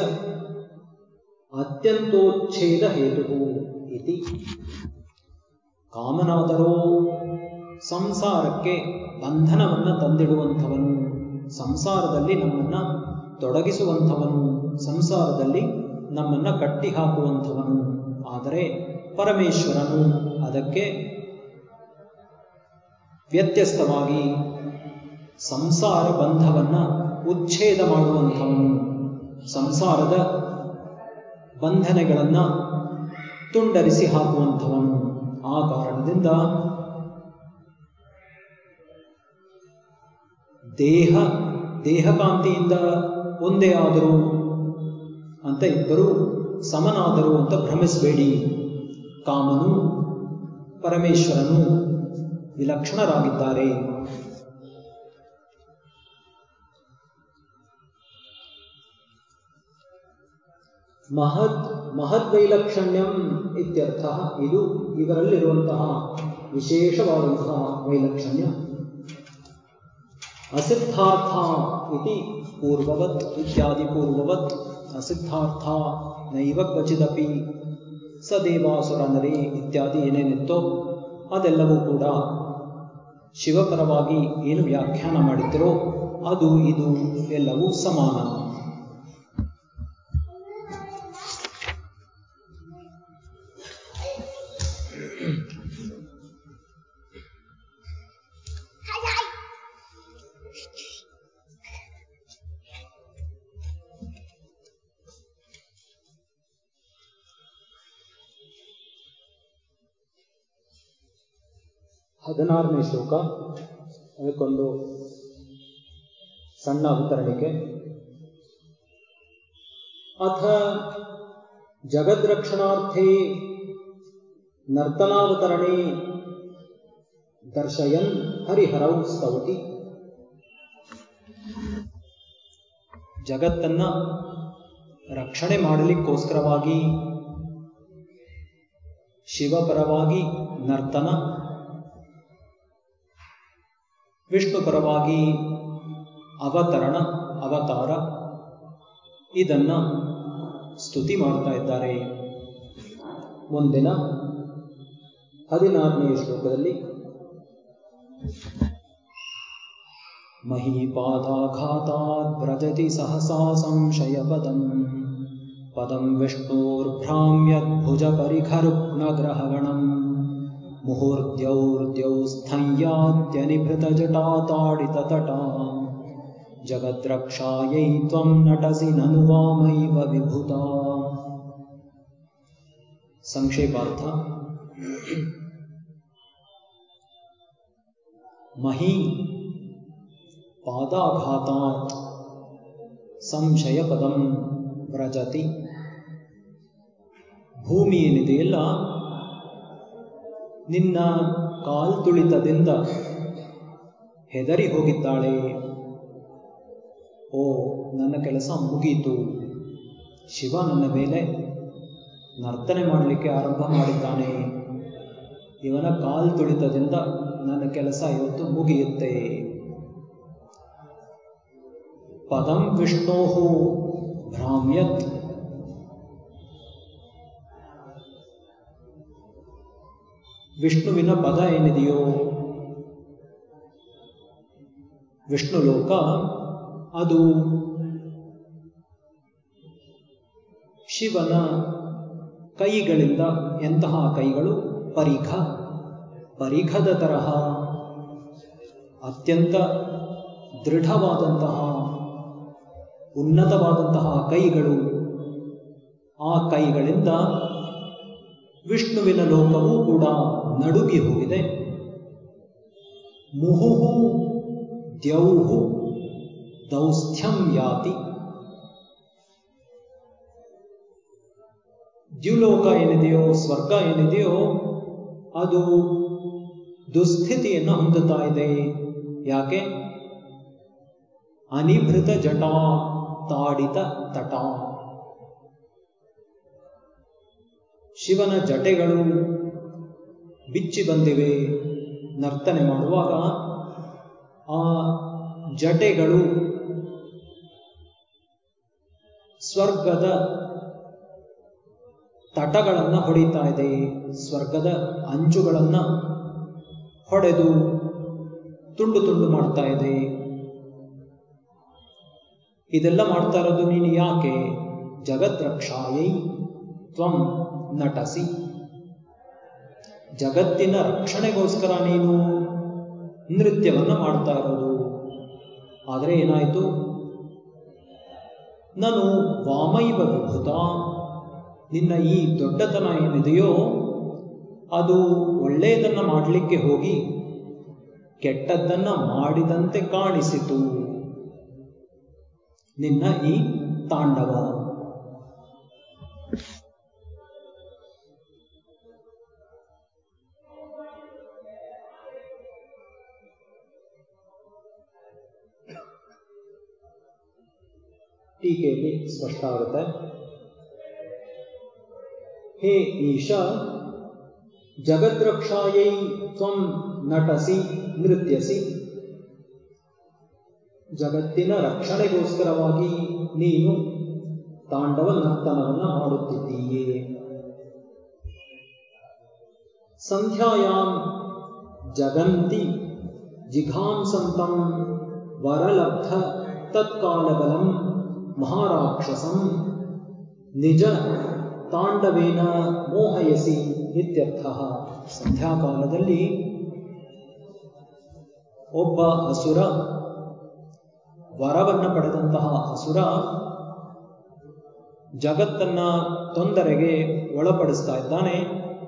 ಅತ್ಯಂತೋಚ್ಛೇದ ಹೇತು ಇತಿ ಕಾಮನಾದರೋ ಸಂಸಾರಕ್ಕೆ ಬಂಧನವನ್ನು ತಂದಿಡುವಂಥವನು ಸಂಸಾರದಲ್ಲಿ ನಮ್ಮನ್ನ ತೊಡಗಿಸುವಂಥವನು ಸಂಸಾರದಲ್ಲಿ ನಮ್ಮನ್ನ ಕಟ್ಟಿ ಹಾಕುವಂಥವನು ಆದರೆ ಪರಮೇಶ್ವರನು ಅದಕ್ಕೆ ವ್ಯತ್ಯಸ್ತವಾಗಿ ಸಂಸಾರ ಬಂಧವನ್ನ ಉಚ್ಛೇದ ಮಾಡುವಂಥವನು ಸಂಸಾರದ ಬಂಧನೆಗಳನ್ನು ತುಂಡರಿಸಿ ಹಾಕುವಂಥವನು ಆ ಕಾರಣದಿಂದ ದೇಹ ದೇಹಕಾಂತಿಯಿಂದ ಒಂದೇ ಆದರು ಅಂತ ಇಬ್ಬರು ಸಮನಾದರು ಅಂತ ಭ್ರಮಿಸಬೇಡಿ ಕಾಮನು ಪರಮೇಶ್ವರನು ವಿಲಕ್ಷಣರಾಗಿದ್ದಾರೆ ಮಹತ್ ಮಹದ್ವೈಲಕ್ಷಣ್ಯಂ ಇತ್ಯರ್ಥ ಇದು ಇವರಲ್ಲಿರುವಂತಹ ವಿಶೇಷವಾದಂತಹ ವೈಲಕ್ಷಣ್ಯ ಅಸಿದ್ಧಾರ್ಥ ಇತಿ ಪೂರ್ವವತ್ ಇತ್ಯಾದಿ ಪೂರ್ವವತ್ ಅಸಿದ್ಧಾರ್ಥ ನೈವ ಕ್ವಚಿದಪಿ ಸದೇವಾಸುರ ನರೇ ಇತ್ಯಾದಿ ಏನೇನಿತ್ತೋ ಅದೆಲ್ಲವೂ ಕೂಡ ಶಿವಪರವಾಗಿ ಏನು ವ್ಯಾಖ್ಯಾನ ಮಾಡಿದ್ದರೋ ಅದು ಇದು ಎಲ್ಲವೂ ಸಮಾನ ಹದಿನಾರನೇ ಶ್ಲೋಕ ಅದಕ್ಕೊಂದು ಸಣ್ಣ ಅವತರಣಿಕೆ ಅಥ ಜಗದ್ರಕ್ಷಣಾರ್ಥೇ ನರ್ತನಾವತರಣೆ ದರ್ಶಯನ್ ಹರಿಹರೌ ಸ್ತೌತಿ ಜಗತ್ತನ್ನ ರಕ್ಷಣೆ ಮಾಡಲಿಕ್ಕೋಸ್ಕರವಾಗಿ ಶಿವಪರವಾಗಿ ನರ್ತನ ವಿಷ್ಣು ಪರವಾಗಿ ಅವತರಣ ಅವತಾರ ಇದನ್ನ ಸ್ತುತಿ ಮಾಡ್ತಾ ಇದ್ದಾರೆ ಮುಂದಿನ ಹದಿನಾರನೇ ಶ್ಲೋಕದಲ್ಲಿ ಮಹೀಪಾದಾಘಾತಾತ್ ವ್ರಜತಿ ಸಹಸಾ ಸಂಶಯ ಪದಂ ಪದಂ ವಿಷ್ಣೋರ್ಭ್ರಾಮ್ಯದ್ಭುಜ ಪರಿಖರುಗ್ನಗ್ರಹಗಣಂ ಮುಹೂರ್ದ್ಯೌರ್ದ್ಯೌ ಸ್ಥಯ್ಯಾತ್ಯನಿಭೃತಜಟಾತಾಡಿತತಟಾ ಜಗದ್ರಕ್ಷಾಯೈ ತ್ವಂ ನಟಸಿ ನನು ವಾಮೈವ ವಿಭುತಾ ಸಂಕ್ಷೇಪಾರ್ಥ ಮಹಿ ಪಾದಾಘಾತಾತ್ ಸಂಶಯ ಪದಂ ವ್ರಜತಿ ಭೂಮಿ ಏನಿದೆಯಲ್ಲ ನಿನ್ನ ಕಾಲ್ತುಳಿತದಿಂದ ಹೆದರಿ ಹೋಗಿದ್ದಾಳೆ ಓ ನನ್ನ ಕೆಲಸ ಮುಗೀತು ಶಿವ ನನ್ನ ಮೇಲೆ ನರ್ತನೆ ಮಾಡಲಿಕ್ಕೆ ಆರಂಭ ಮಾಡಿದ್ದಾನೆ ಇವನ ಕಾಲ್ತುಳಿತದಿಂದ ನನ್ನ ಕೆಲಸ ಇವತ್ತು ಮುಗಿಯುತ್ತೆ ಪದಂ ವಿಷ್ಣೋ ಭ್ರಾಮ್ಯತ್ ವಿಷ್ಣುವಿನ ಪದ ಏನಿದೆಯೋ ವಿಷ್ಣು ಲೋಕ ಅದು ಶಿವನ ಕೈಗಳಿಂದ ಎಂತಹ ಕೈಗಳು ಪರಿಖ ಪರಿಖದ ತರಹ ಅತ್ಯಂತ ದೃಢವಾದಂತಹ ಉನ್ನತವಾದಂತಹ ಕೈಗಳು ಆ ಕೈಗಳಿಂದ ವಿಷ್ಣುವಿನ ಲೋಕವೂ ಕೂಡ ನಡುಗಿ ಹೋಗಿದೆ ಮುಹುಹು ದ್ಯೌಹು ದೌಸ್ಥ್ಯಂ ಯಾತಿ ದ್ಯುಲೋಕ ಏನಿದೆಯೋ ಸ್ವರ್ಗ ಏನಿದೆಯೋ ಅದು ದುಸ್ಥಿತಿಯನ್ನು ಹೊಂದುತ್ತಾ ಇದೆ ಯಾಕೆ ಅನಿಭೃತ ಜಟ ತಾಡಿತ ತಟ ಶಿವನ ಜಟೆಗಳು ಬಿಚ್ಚಿ ಬಂದಿವೆ ನರ್ತನೆ ಮಾಡುವಾಗ ಆ ಜಟೆಗಳು ಸ್ವರ್ಗದ ತಟಗಳನ್ನು ಹೊಡಿತಾ ಇದೆ ಸ್ವರ್ಗದ ಅಂಚುಗಳನ್ನು ಹೊಡೆದು ತುಂಡು ತುಂಡು ಮಾಡ್ತಾ ಇದೆ ಇದೆಲ್ಲ ಮಾಡ್ತಾ ಇರೋದು ನೀನು ಯಾಕೆ ಜಗದ್ರಕ್ಷಾಯೈ ತ್ವಂ ನಟಸಿ ಜಗತ್ತಿನ ರಕ್ಷಣೆಗೋಸ್ಕರ ನೀನು ನೃತ್ಯವನ್ನ ಮಾಡ್ತಾ ಇರೋದು ಆದರೆ ಏನಾಯಿತು ನಾನು ವಾಮೈವ ವಿಭುತ ನಿನ್ನ ಈ ದೊಡ್ಡತನ ಏನಿದೆಯೋ ಅದು ಒಳ್ಳೆಯದನ್ನ ಮಾಡಲಿಕ್ಕೆ ಹೋಗಿ ಕೆಟ್ಟದ್ದನ್ನ ಮಾಡಿದಂತೆ ಕಾಣಿಸಿತು ನಿನ್ನ ಈ ತಾಂಡವ ಟೀಕೆಯಲ್ಲಿ ಸ್ಪಷ್ಟ ಆಗುತ್ತೆ ಹೇ ಈಶ ಜಗದ್ರಕ್ಷಾಯೈ ತ್ವಂ ನಟಸಿ ನೃತ್ಯಸಿ ಜಗತ್ತಿನ ರಕ್ಷಣೆಗೋಸ್ಕರವಾಗಿ ನೀನು ತಾಂಡವ ನರ್ತನವನ್ನು ಮಾಡುತ್ತಿದ್ದೀಯೇ ಸಂಧ್ಯಾಯಾಂ ಜಗಂತಿ ಜಿಘಾಂಸಂತಂ ವರಲಬ್ಧ ತತ್ಕಾಲಬಲಂ ಮಹಾರಾಕ್ಷಸಂ ನಿಜ ತಾಂಡವೇನ ಮೋಹಯಸಿ ಇತ್ಯರ್ಥ ಸಂಧ್ಯಾಕಾಲದಲ್ಲಿ ಒಬ್ಬ ಅಸುರ ವರವನ್ನು ಪಡೆದಂತಹ ಅಸುರ ಜಗತ್ತನ್ನ ತೊಂದರೆಗೆ ಒಳಪಡಿಸ್ತಾ ಇದ್ದಾನೆ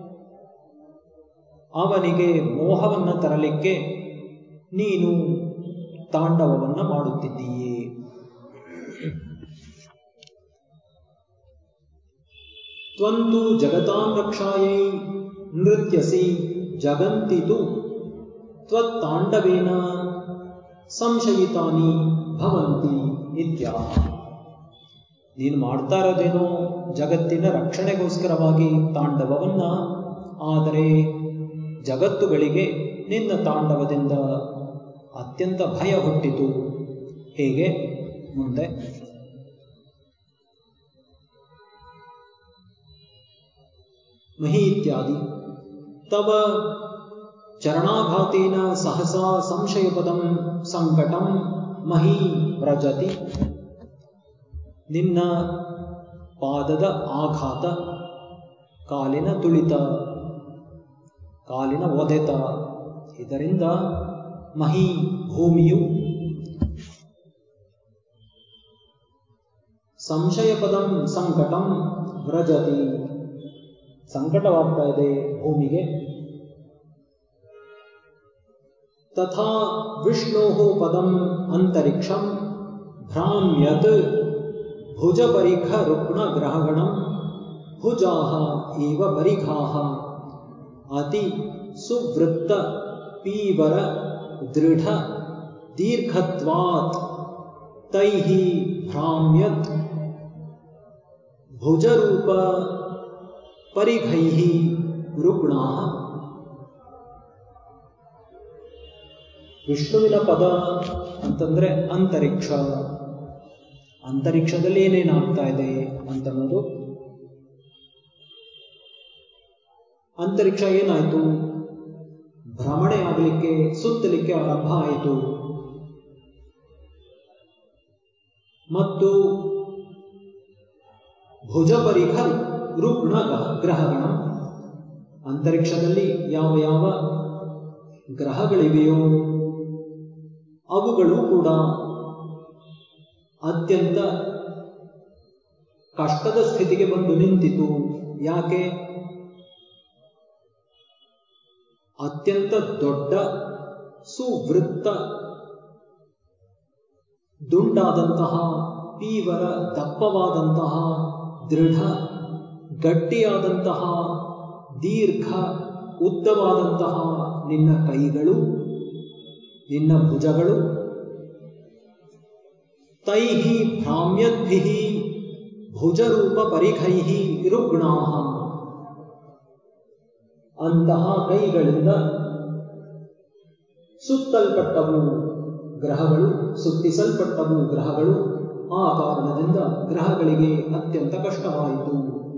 ಅವನಿಗೆ ಮೋಹವನ್ನು ತರಲಿಕ್ಕೆ ನೀನು ತಾಂಡವವನ್ನು ಮಾಡುತ್ತಿದ್ದೀಯೇ ತ್ವಂತು ಜಗತಾಂ ರಕ್ಷಾಯೈ ನೃತ್ಯಸಿ ಜಗಂತಿತು ತ್ವತ್ತಾಂಡವೇನ ಸಂಶಯಿತಾನಿ ಭವಂತಿ ಇತ್ಯಾಹ ನೀನು ಮಾಡ್ತಾ ಇರೋದೇನೋ ಜಗತ್ತಿನ ರಕ್ಷಣೆಗೋಸ್ಕರವಾಗಿ ತಾಂಡವವನ್ನ ಆದರೆ ಜಗತ್ತುಗಳಿಗೆ ನಿನ್ನ ತಾಂಡವದಿಂದ ಅತ್ಯಂತ ಭಯ ಹುಟ್ಟಿತು ಹೇಗೆ ಮುಂದೆ ಮಹಿ ಇತ್ಯಾದಿ ತವ ಚರಣಾಘಾತೇನ ಸಹಸಾ ಸಂಶಯಪದಂ ಸಂಕಟಂ ಮಹಿ ವ್ರಜತಿ ನಿನ್ನ ಪಾದದ ಆಘಾತ ಕಾಲಿನ ತುಳಿತ ಕಾಲಿನ ಒದೆತ ಇದರಿಂದ ಮಹಿ ಭೂಮಿಯು ಸಂಶಯ ಪದಂ ಸಂಕಟಂ ವ್ರಜತಿ ಸಂಕಟವಾಗ್ತಾ ಇದೆ ಭೂಮಿಗೆ ತಥಾ ವಿಷ್ಣೋ ಪದಂ ಅಂತರಿಕ್ಷಂ ಭ್ರಾಮ್ಯತ್ ಭುಜಪರಿಖ ರುಗ್ಣ ಗ್ರಹಗಣಂ ಭುಜಾಹ ಏವ ಪರಿಘಾಹ ಅತಿ ಸುವೃತ್ತ ಪೀವರ ದೃಢ ದೀರ್ಘತ್ವಾತ್ ತೈಃ ಭ್ರಾಮ್ಯತ್ ಭುಜರೂಪ ಪರಿಘೈಃ ರುಗ್ಣಾ ವಿಷ್ಣುವಿನ ಪದ ಅಂತಂದ್ರೆ ಅಂತರಿಕ್ಷ ಅಂತರಿಕ್ಷದಲ್ಲಿ ಏನೇನಾಗ್ತಾ ಇದೆ ಅಂತನ್ನೋದು ಅಂತರಿಕ್ಷ ಏನಾಯಿತು ಭ್ರಮಣೆ ಆಗಲಿಕ್ಕೆ ಸುತ್ತಲಿಕ್ಕೆ ಆರಂಭ ಆಯಿತು ಮತ್ತು ಭುಜಪರಿಖ ರುಗ್ಣ ಗ್ರಹಗಣ ಅಂತರಿಕ್ಷದಲ್ಲಿ ಯಾವ ಯಾವ ಗ್ರಹಗಳಿವೆಯೋ ಅವುಗಳು ಕೂಡ ಅತ್ಯಂತ ಕಷ್ಟದ ಸ್ಥಿತಿಗೆ ಬಂದು ನಿಂತಿತು ಯಾಕೆ ಅತ್ಯಂತ ದೊಡ್ಡ ಸುವೃತ್ತ ದುಂಡಾದಂತಹ ತೀವರ ದಪ್ಪವಾದಂತಹ ದೃಢ ಗಟ್ಟಿಯಾದಂತಹ ದೀರ್ಘ ಉದ್ದವಾದಂತಹ ನಿನ್ನ ಕೈಗಳು ನಿನ್ನ ಭುಜಗಳು ತೈಹಿ ಭ್ರಾಮ್ಯದ್ಭಿ ಭುಜರೂಪ ಪರಿಘೈಹಿ ರುಗ್ಣಾ ಅಂತಹ ಕೈಗಳಿಂದ ಸುತ್ತಲ್ಪಟ್ಟವು ಗ್ರಹಗಳು ಸುತ್ತಿಸಲ್ಪಟ್ಟವು ಗ್ರಹಗಳು ಆ ಕಾರಣದಿಂದ ಗ್ರಹಗಳಿಗೆ ಅತ್ಯಂತ ಕಷ್ಟವಾಯಿತು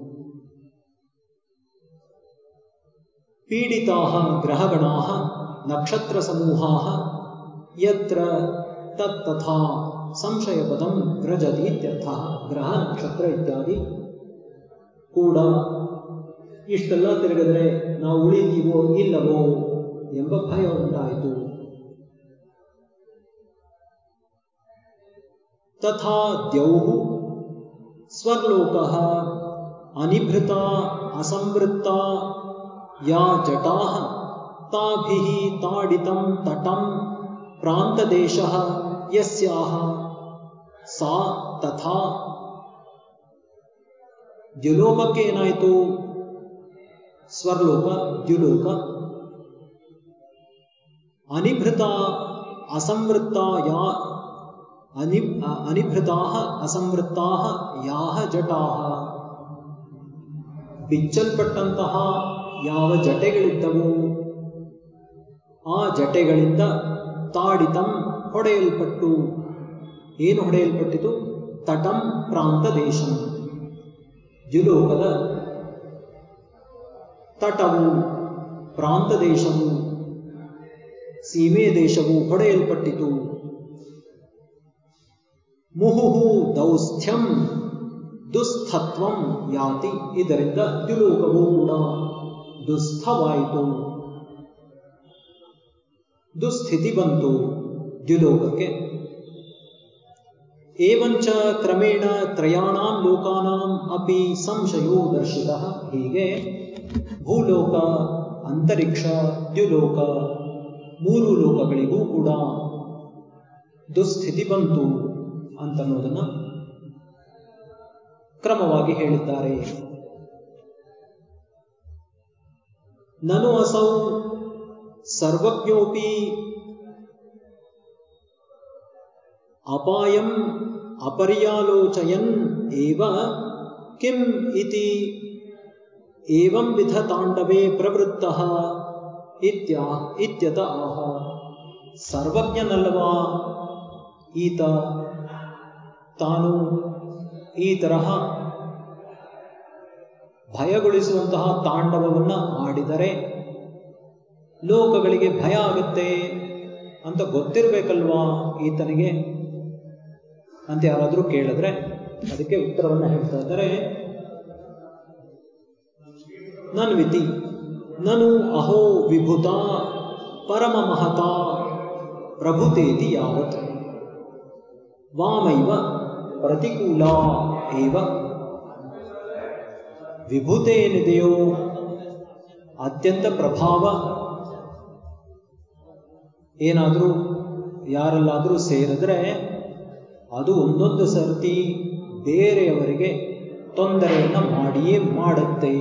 ಪೀಡಿತಾ ಗ್ರಹಗಣಾ ನಕ್ಷತ್ರ ಸಮೂಹಾ ಯತ್ರ ತತ್ತಥಾ ಸಂಶಯಪದಂ ವ್ರಜತಿ ಇತ್ಯರ್ಥ ಗ್ರಹ ನಕ್ಷತ್ರ ಇತ್ಯಾದಿ ಕೂಡ ಇಷ್ಟೆಲ್ಲ ತಿರುಗಿದ್ರೆ ನಾವು ಉಳಿದೀವೋ ಇಲ್ಲವೋ ಎಂಬ ಭಯ ಉಂಟಾಯಿತು ತಥಾ ದ್ಯೌಃ ಸ್ವರ್ಲೋಕಃ ಅನಿಭೃತ ಅಸಂವೃತ್ತ ಯಾ ಜಟಾಃ ತಾಭಿಃ ತಾಡಿತಂ ತಟಂ ಪ್ರಾಂತದೇಶಃ ಯಸ್ಯಾಹ ಸಾ ತಥಾ ದ್ಯುಲೋಕಕ್ಕೆ ಏನಾಯಿತು ಸ್ವರ್ಲೋಕ ದ್ಯುಲೋಕ ಅನಿಭೃತ ಅಸಂವೃತ್ತ ಯಾ ಅನಿ ಅನಿಭೃತಾ ಅಸಂವೃತ್ತಾ ಯಾಹ ಜಟಾ ಬಿಚ್ಚಲ್ಪಟ್ಟಂತಹ ಯಾವ ಜಟೆಗಳಿದ್ದವು ಆ ಜಟೆಗಳಿಂದ ತಾಡಿತಂ ಹೊಡೆಯಲ್ಪಟ್ಟು ಏನು ಹೊಡೆಯಲ್ಪಟ್ಟಿತು ತಟಂ ಪ್ರಾಂತ ದೇಶಂ ದ್ಯುಲೋಕದ ತಟವು ಪ್ರಾಂತ ದೇಶವು ಸೀಮೆ ದೇಶವು ಹೊಡೆಯಲ್ಪಟ್ಟಿತು ಮುಹುಹು ದೌಸ್ಥ್ಯಂ ದುಸ್ಥತ್ವಂ ಯಾತಿ ಇದರಿಂದ ದ್ಯುಲೋಕವು ಕೂಡ ದುಸ್ಥವಾಯಿತು ದುಸ್ಥಿತಿ ಬಂತು ದ್ಯುಲೋಕಕ್ಕೆ ಏವಂಚ ಕ್ರಮೇಣ ತ್ರಯಾಣಾಂ ಲೋಕಾನಾಂ ಅಪಿ ಸಂಶಯೋ ದರ್ಶಿತ ಹೀಗೆ ಭೂಲೋಕ ಅಂತರಿಕ್ಷ ದ್ಯುಲೋಕ ಮೂರು ಲೋಕಗಳಿಗೂ ಕೂಡ ದುಸ್ಥಿತಿ ಬಂತು ಅಂತನ್ನೋದನ್ನ ಕ್ರಮವಾಗಿ ಹೇಳಿದ್ದಾರೆ ನನು ಅಸೌ ಸರ್ವಜ್ಞೋಪಿ ಅಪಾಯಂ ಅಪರ್ಯಾಲೋಚಯನ್ ಏವ ಕಿಂ ಇತಿ ಏವಂ ವಿಧ ತಾಂಡವೇ ಪ್ರವೃತ್ತಃ ಇತ್ಯಾ ಇತ್ಯತ ಆಹ ಸರ್ವಜ್ಞನಲ್ಲವಾ ಈತ ತಾನು ಈ ತರಹ ಭಯಗೊಳಿಸುವಂತಹ ತಾಂಡವವನ್ನು ಆಡಿದರೆ ಲೋಕಗಳಿಗೆ ಭಯ ಆಗುತ್ತೆ ಅಂತ ಗೊತ್ತಿರಬೇಕಲ್ವಾ ಈತನಿಗೆ ಅಂತ ಯಾರಾದರೂ ಕೇಳಿದ್ರೆ ಅದಕ್ಕೆ ಉತ್ತರವನ್ನು ಹೇಳ್ತಾ ಇದ್ದಾರೆ ನನ್ವಿತಿ ನನು ಅಹೋ ವಿಭುತ ಪರಮ ಮಹತ ಪ್ರಭುತೇತಿ ಯಾವತ್ ವಾಮೈವ ಪ್ರತಿಕೂಲ ಏವ ವಿಭೂತೆ ಏನಿದೆಯೋ ಅತ್ಯಂತ ಪ್ರಭಾವ ಏನಾದರೂ ಯಾರಲ್ಲಾದರೂ ಸೇರಿದ್ರೆ ಅದು ಒಂದೊಂದು ಸರ್ತಿ ಬೇರೆಯವರಿಗೆ ತೊಂದರೆಯನ್ನು ಮಾಡಿಯೇ ಮಾಡುತ್ತೆ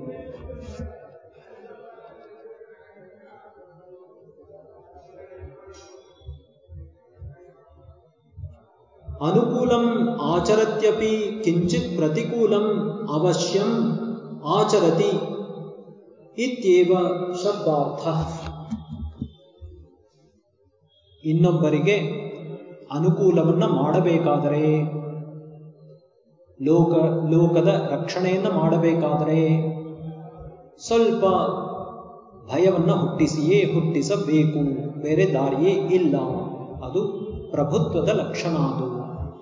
ಅನುಕೂಲಂ ಆಚರತ್ಯಪಿ ಕಿಂಚಿತ್ ಪ್ರತಿಕೂಲಂ ಅವಶ್ಯಂ ಆಚರತಿ ಇತ್ಯೇವ ಶಬ್ದಾರ್ಥ ಇನ್ನೊಬ್ಬರಿಗೆ ಅನುಕೂಲವನ್ನ ಮಾಡಬೇಕಾದರೆ ಲೋಕ ಲೋಕದ ರಕ್ಷಣೆಯನ್ನು ಮಾಡಬೇಕಾದರೆ ಸ್ವಲ್ಪ ಭಯವನ್ನು ಹುಟ್ಟಿಸಿಯೇ ಹುಟ್ಟಿಸಬೇಕು ಬೇರೆ ದಾರಿಯೇ ಇಲ್ಲ ಅದು ಪ್ರಭುತ್ವದ ಲಕ್ಷಣ ಅದು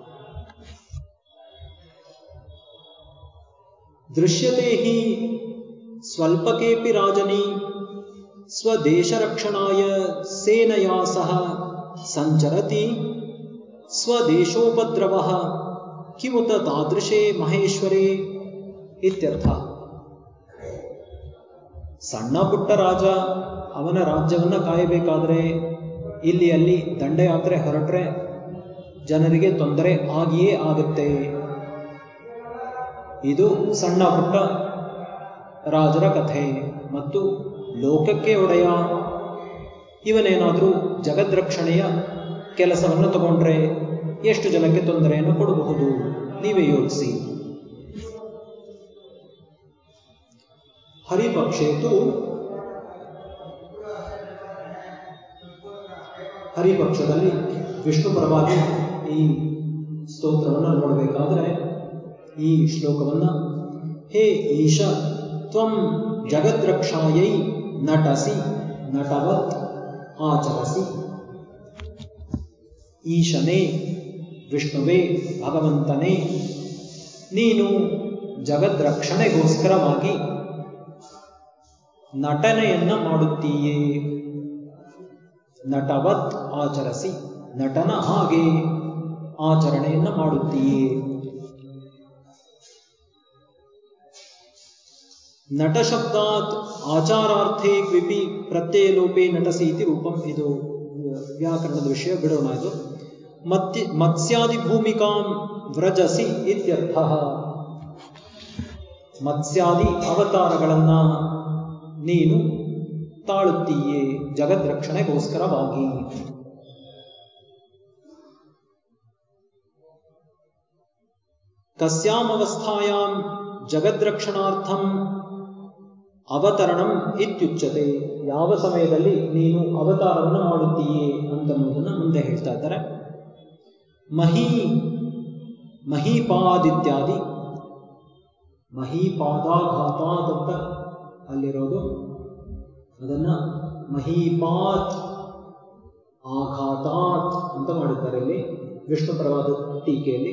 ದೃಶ್ಯತೆ ಹಿ ಸ್ವಲ್ಪಕೇಪಿ ರಾಜನಿ ಸ್ವದೇಶರಕ್ಷಣಾಯ ಸೇನಯಾ ಸಹ ಸಂಚರತಿ ಸ್ವದೇಶೋಪದ್ರವ ಕಿಮುತ ತಾದೃಶೇ ಮಹೇಶ್ವರೇ ಇತ್ಯರ್ಥ ಸಣ್ಣ ಪುಟ್ಟ ರಾಜ ಅವನ ರಾಜ್ಯವನ್ನ ಕಾಯಬೇಕಾದರೆ ಇಲ್ಲಿ ಅಲ್ಲಿ ದಂಡಯಾತ್ರೆ ಹೊರಟ್ರೆ ಜನರಿಗೆ ತೊಂದರೆ ಆಗಿಯೇ ಆಗುತ್ತೆ ಇದು ಸಣ್ಣ ಪುಟ್ಟ ರಾಜರ ಕಥೆ ಮತ್ತು ಲೋಕಕ್ಕೆ ಒಡೆಯ ಇವನೇನಾದರೂ ಜಗದ್ರಕ್ಷಣೆಯ ಕೆಲಸವನ್ನು ತಗೊಂಡ್ರೆ ಎಷ್ಟು ಜನಕ್ಕೆ ತೊಂದರೆಯನ್ನು ಕೊಡಬಹುದು ನೀವೇ ಯೋಚಿಸಿ ಹರಿಪಕ್ಷೇತು ಹರಿಪಕ್ಷದಲ್ಲಿ ವಿಷ್ಣು ಪರವಾಗಿ ಈ ಸ್ತೋತ್ರವನ್ನು ನೋಡಬೇಕಾದ್ರೆ ಈ ಶ್ಲೋಕವನ್ನ ಹೇ ಈಶ ತ್ವಂ ಜಗದ್ರಕ್ಷಾಯೈ ನಟಸಿ ನಟವತ್ ಆಚರಸಿ ಈಶನೇ ವಿಷ್ಣುವೇ ಭಗವಂತನೇ ನೀನು ಜಗದ್ರಕ್ಷಣೆಗೋಸ್ಕರವಾಗಿ ನಟನೆಯನ್ನ ಮಾಡುತ್ತೀಯೇ ನಟವತ್ ಆಚರಿಸಿ ನಟನ ಹಾಗೆ ಆಚರಣೆಯನ್ನ ಮಾಡುತ್ತೀಯೇ ನಟ ಶಬ್ದಾತ್ ಆಚಾರಾರ್ಥೇ ಕ್ವಿಪಿ ಪ್ರತ್ಯಯ ಲೋಪೆ ನಟಸಿ ಇತಿ ರೂಪಂ ಇದು ವ್ಯಾಕರಣದ ವಿಷಯ ಬಿಡೋಣ ಇದು ಮತ್ಯ ಮತ್ಸ್ಯಾದಿ ಭೂಮಿಕಾಂ ವ್ರಜಸಿ ಇತ್ಯರ್ಥ ಮತ್ಸ್ಯಾದಿ ಅವತಾರಗಳನ್ನ ನೀನು ತಾಳುತ್ತೀಯೇ ಜಗದ್ರಕ್ಷಣೆಗೋಸ್ಕರವಾಗಿ ಕಸ್ಯಾಮವಸ್ಥಾಯಾಂ ಜಗದ್ರಕ್ಷಣಾರ್ಥಂ ಅವತರಣಂ ಇತ್ಯುಚ್ಯತೆ ಯಾವ ಸಮಯದಲ್ಲಿ ನೀನು ಅವತಾರವನ್ನು ಮಾಡುತ್ತೀಯೇ ಅಂತನ್ನುವುದನ್ನು ಮುಂದೆ ಹೇಳ್ತಾ ಇದ್ದಾರೆ ಮಹಿ ಮಹೀಪಾದಿತ್ಯಾದಿ ಮಹೀಪಾದಾಘಾತಾತ್ ಅಂತ ಅಲ್ಲಿರೋದು ಅದನ್ನ ಮಹೀಪಾತ್ ಆಘಾತಾತ್ ಅಂತ ಮಾಡಿದ್ದಾರೆ ಇಲ್ಲಿ ವಿಷ್ಣು ಪ್ರವಾದ ಟೀಕೆಯಲ್ಲಿ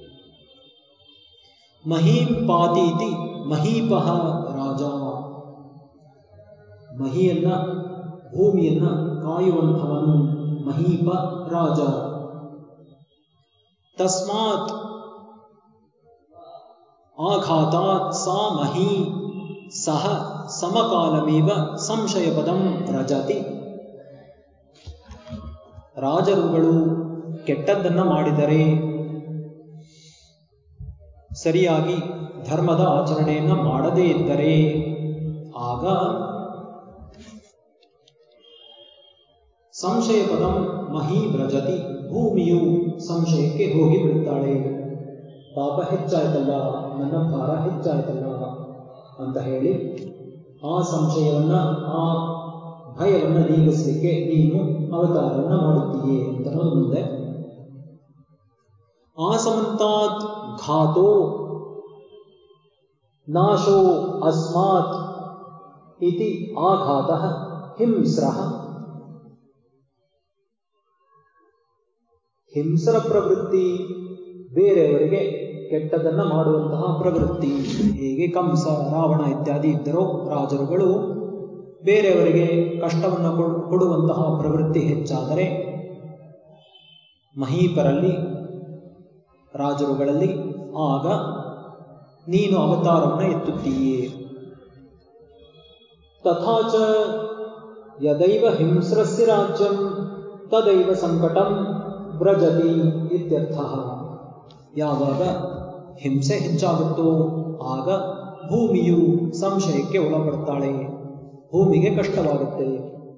ಮಹೀಂ ಪಾತೀತಿ ಮಹೀಪಹ ರಾಜ ಮಹಿಯನ್ನ ಭೂಮಿಯನ್ನ ಕಾಯುವಂಥವನು ಮಹೀಪ ರಾಜ ತಸ್ಮಾತ್ ಆಘಾತಾತ್ ಸಾ ಮಹಿ ಸಹ ಸಮಕಾಲಮೇವ ಸಂಶಯ ಪದಂ ವ್ರಜತಿ ರಾಜರುಗಳು ಕೆಟ್ಟದ್ದನ್ನ ಮಾಡಿದರೆ ಸರಿಯಾಗಿ ಧರ್ಮದ ಆಚರಣೆಯನ್ನ ಮಾಡದೇ ಇದ್ದರೆ ಆಗ ಸಂಶಯ ಪದಂ ಮಹಿ ವ್ರಜತಿ ಭೂಮಿಯು ಸಂಶಯಕ್ಕೆ ಹೋಗಿ ಬಿಡುತ್ತಾಳೆ ಪಾಪ ಹೆಚ್ಚಾಯ್ತಲ್ಲ ನನ್ನ ಭಾರ ಹೆಚ್ಚಾಯ್ತಲ್ಲ ಅಂತ ಹೇಳಿ ಆ ಸಂಶಯವನ್ನ ಆ ಭಯವನ್ನ ನೀಗಿಸಲಿಕ್ಕೆ ನೀನು ಅವತಾರವನ್ನ ಮಾಡುತ್ತೀಯೇ ಅಂತ ಮುಂದೆ ಆಸಮಂತಾತ್ ಘಾತೋ ನಾಶೋ ಅಸ್ಮಾತ್ ಇತಿ ಆಘಾತ ಹಿಂಸ್ರಃ ಹಿಂಸರ ಪ್ರವೃತ್ತಿ ಬೇರೆಯವರಿಗೆ ಕೆಟ್ಟದನ್ನ ಮಾಡುವಂತಹ ಪ್ರವೃತ್ತಿ ಹೇಗೆ ಕಂಸ ರಾವಣ ಇತ್ಯಾದಿ ಇದ್ದರೋ ರಾಜರುಗಳು ಬೇರೆಯವರಿಗೆ ಕಷ್ಟವನ್ನು ಕೊಡುವಂತಹ ಪ್ರವೃತ್ತಿ ಹೆಚ್ಚಾದರೆ ಮಹೀಪರಲ್ಲಿ ರಾಜರುಗಳಲ್ಲಿ ಆಗ ನೀನು ಅವತಾರವನ್ನು ಎತ್ತುತ್ತೀಯೇ ತಥಾಚ ಯದೈವ ಹಿಂಸ್ರಸ್ಯ ರಾಜ್ಯಂ ತದೈವ ಸಂಕಟಂ ವ್ರಜತಿ ಇತ್ಯರ್ಥ ಯಾವಾಗ ಹಿಂಸೆ ಹೆಚ್ಚಾಗುತ್ತೋ ಆಗ ಭೂಮಿಯು ಸಂಶಯಕ್ಕೆ ಒಳಪಡ್ತಾಳೆ ಭೂಮಿಗೆ ಕಷ್ಟವಾಗುತ್ತೆ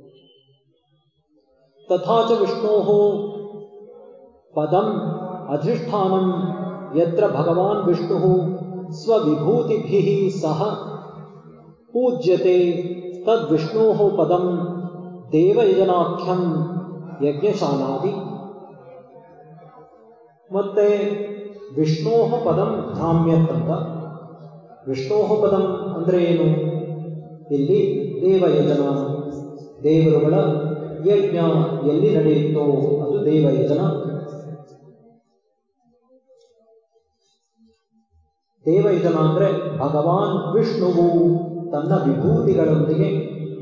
ತಥಾಚ ವಿಷ್ಣೋ ಪದಂ ಅಧಿಷ್ಠಾನಂ ಯತ್ರ ಭಗವಾನ್ ವಿಷ್ಣು ಸ್ವವಿಭೂತಿಭಿಃ ಸಹ ಪೂಜ್ಯತೆ ತದ್ವಿಷ್ಣೋ ಪದಂ ದೇವಯಜನಾಖ್ಯಂ ಯಜ್ಞಶಾಲಾದಿ ಮತ್ತೆ ವಿಷ್ಣೋ ಪದಂ ಭ್ರಾಮ್ಯತ್ತಂತ ವಿಷ್ಣೋ ಪದಂ ಅಂದ್ರೆ ಏನು ಇಲ್ಲಿ ದೇವಯಜನ ದೇವರುಗಳ ಯಜ್ಞ ಎಲ್ಲಿ ನಡೆಯುತ್ತೋ ಅದು ದೇವಯಜನ ದೇವಯಜನ ಅಂದ್ರೆ ಭಗವಾನ್ ವಿಷ್ಣುವು ತನ್ನ ವಿಭೂತಿಗಳೊಂದಿಗೆ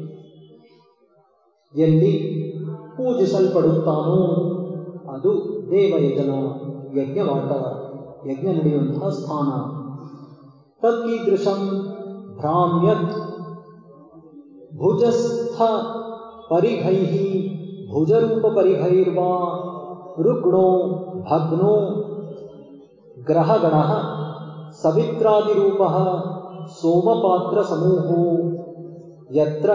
ಎಲ್ಲಿ ಪೂಜಿಸಲ್ಪಡುತ್ತಾನೋ ಅದು ದೇವಯಜನ ಯಜ್ಞವಾಟ ಯಜ್ಞ ನಡೆಯುವಂತಹ ಸ್ಥಾನ ತತ್ಕೀದೃಶಂ ಭ್ರಾಮ್ಯತ್ ಭುಜಸ್ಥ ಪರಿಘೈ ಭುಜರೂಪಪರಿಹೈರ್ವಾ ರುಗ್ಣೋ ಭಗ್ನೋ ಗ್ರಹಗಣಃ ಸವಿತ್ರಾದಿರೂಪಃ ಸೋಮಪಾತ್ರಸಮೂಹೋ ಯತ್ರ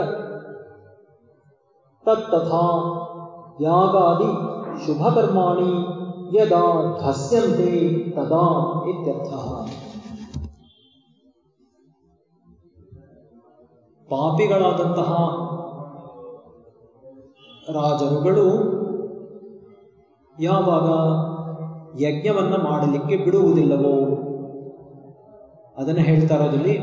ತತ್ತಥಾ ಯಾಗಾದಿ ಶುಭಕರ್ಮಾಣಿ ಯದಾ ಧಸ್ಯಂತೆ ತದಾ ಇತ್ಯರ್ಥಃ ಪಾಪಿಗಳಾದಂತಹ ರಾಜರುಗಳು ಯಾವಾಗ ಯಜ್ಞವನ್ನ ಮಾಡಲಿಕ್ಕೆ ಬಿಡುವುದಿಲ್ಲವೋ ಅದನ್ನು ಹೇಳ್ತಾ ಇರೋದಲ್ಲಿ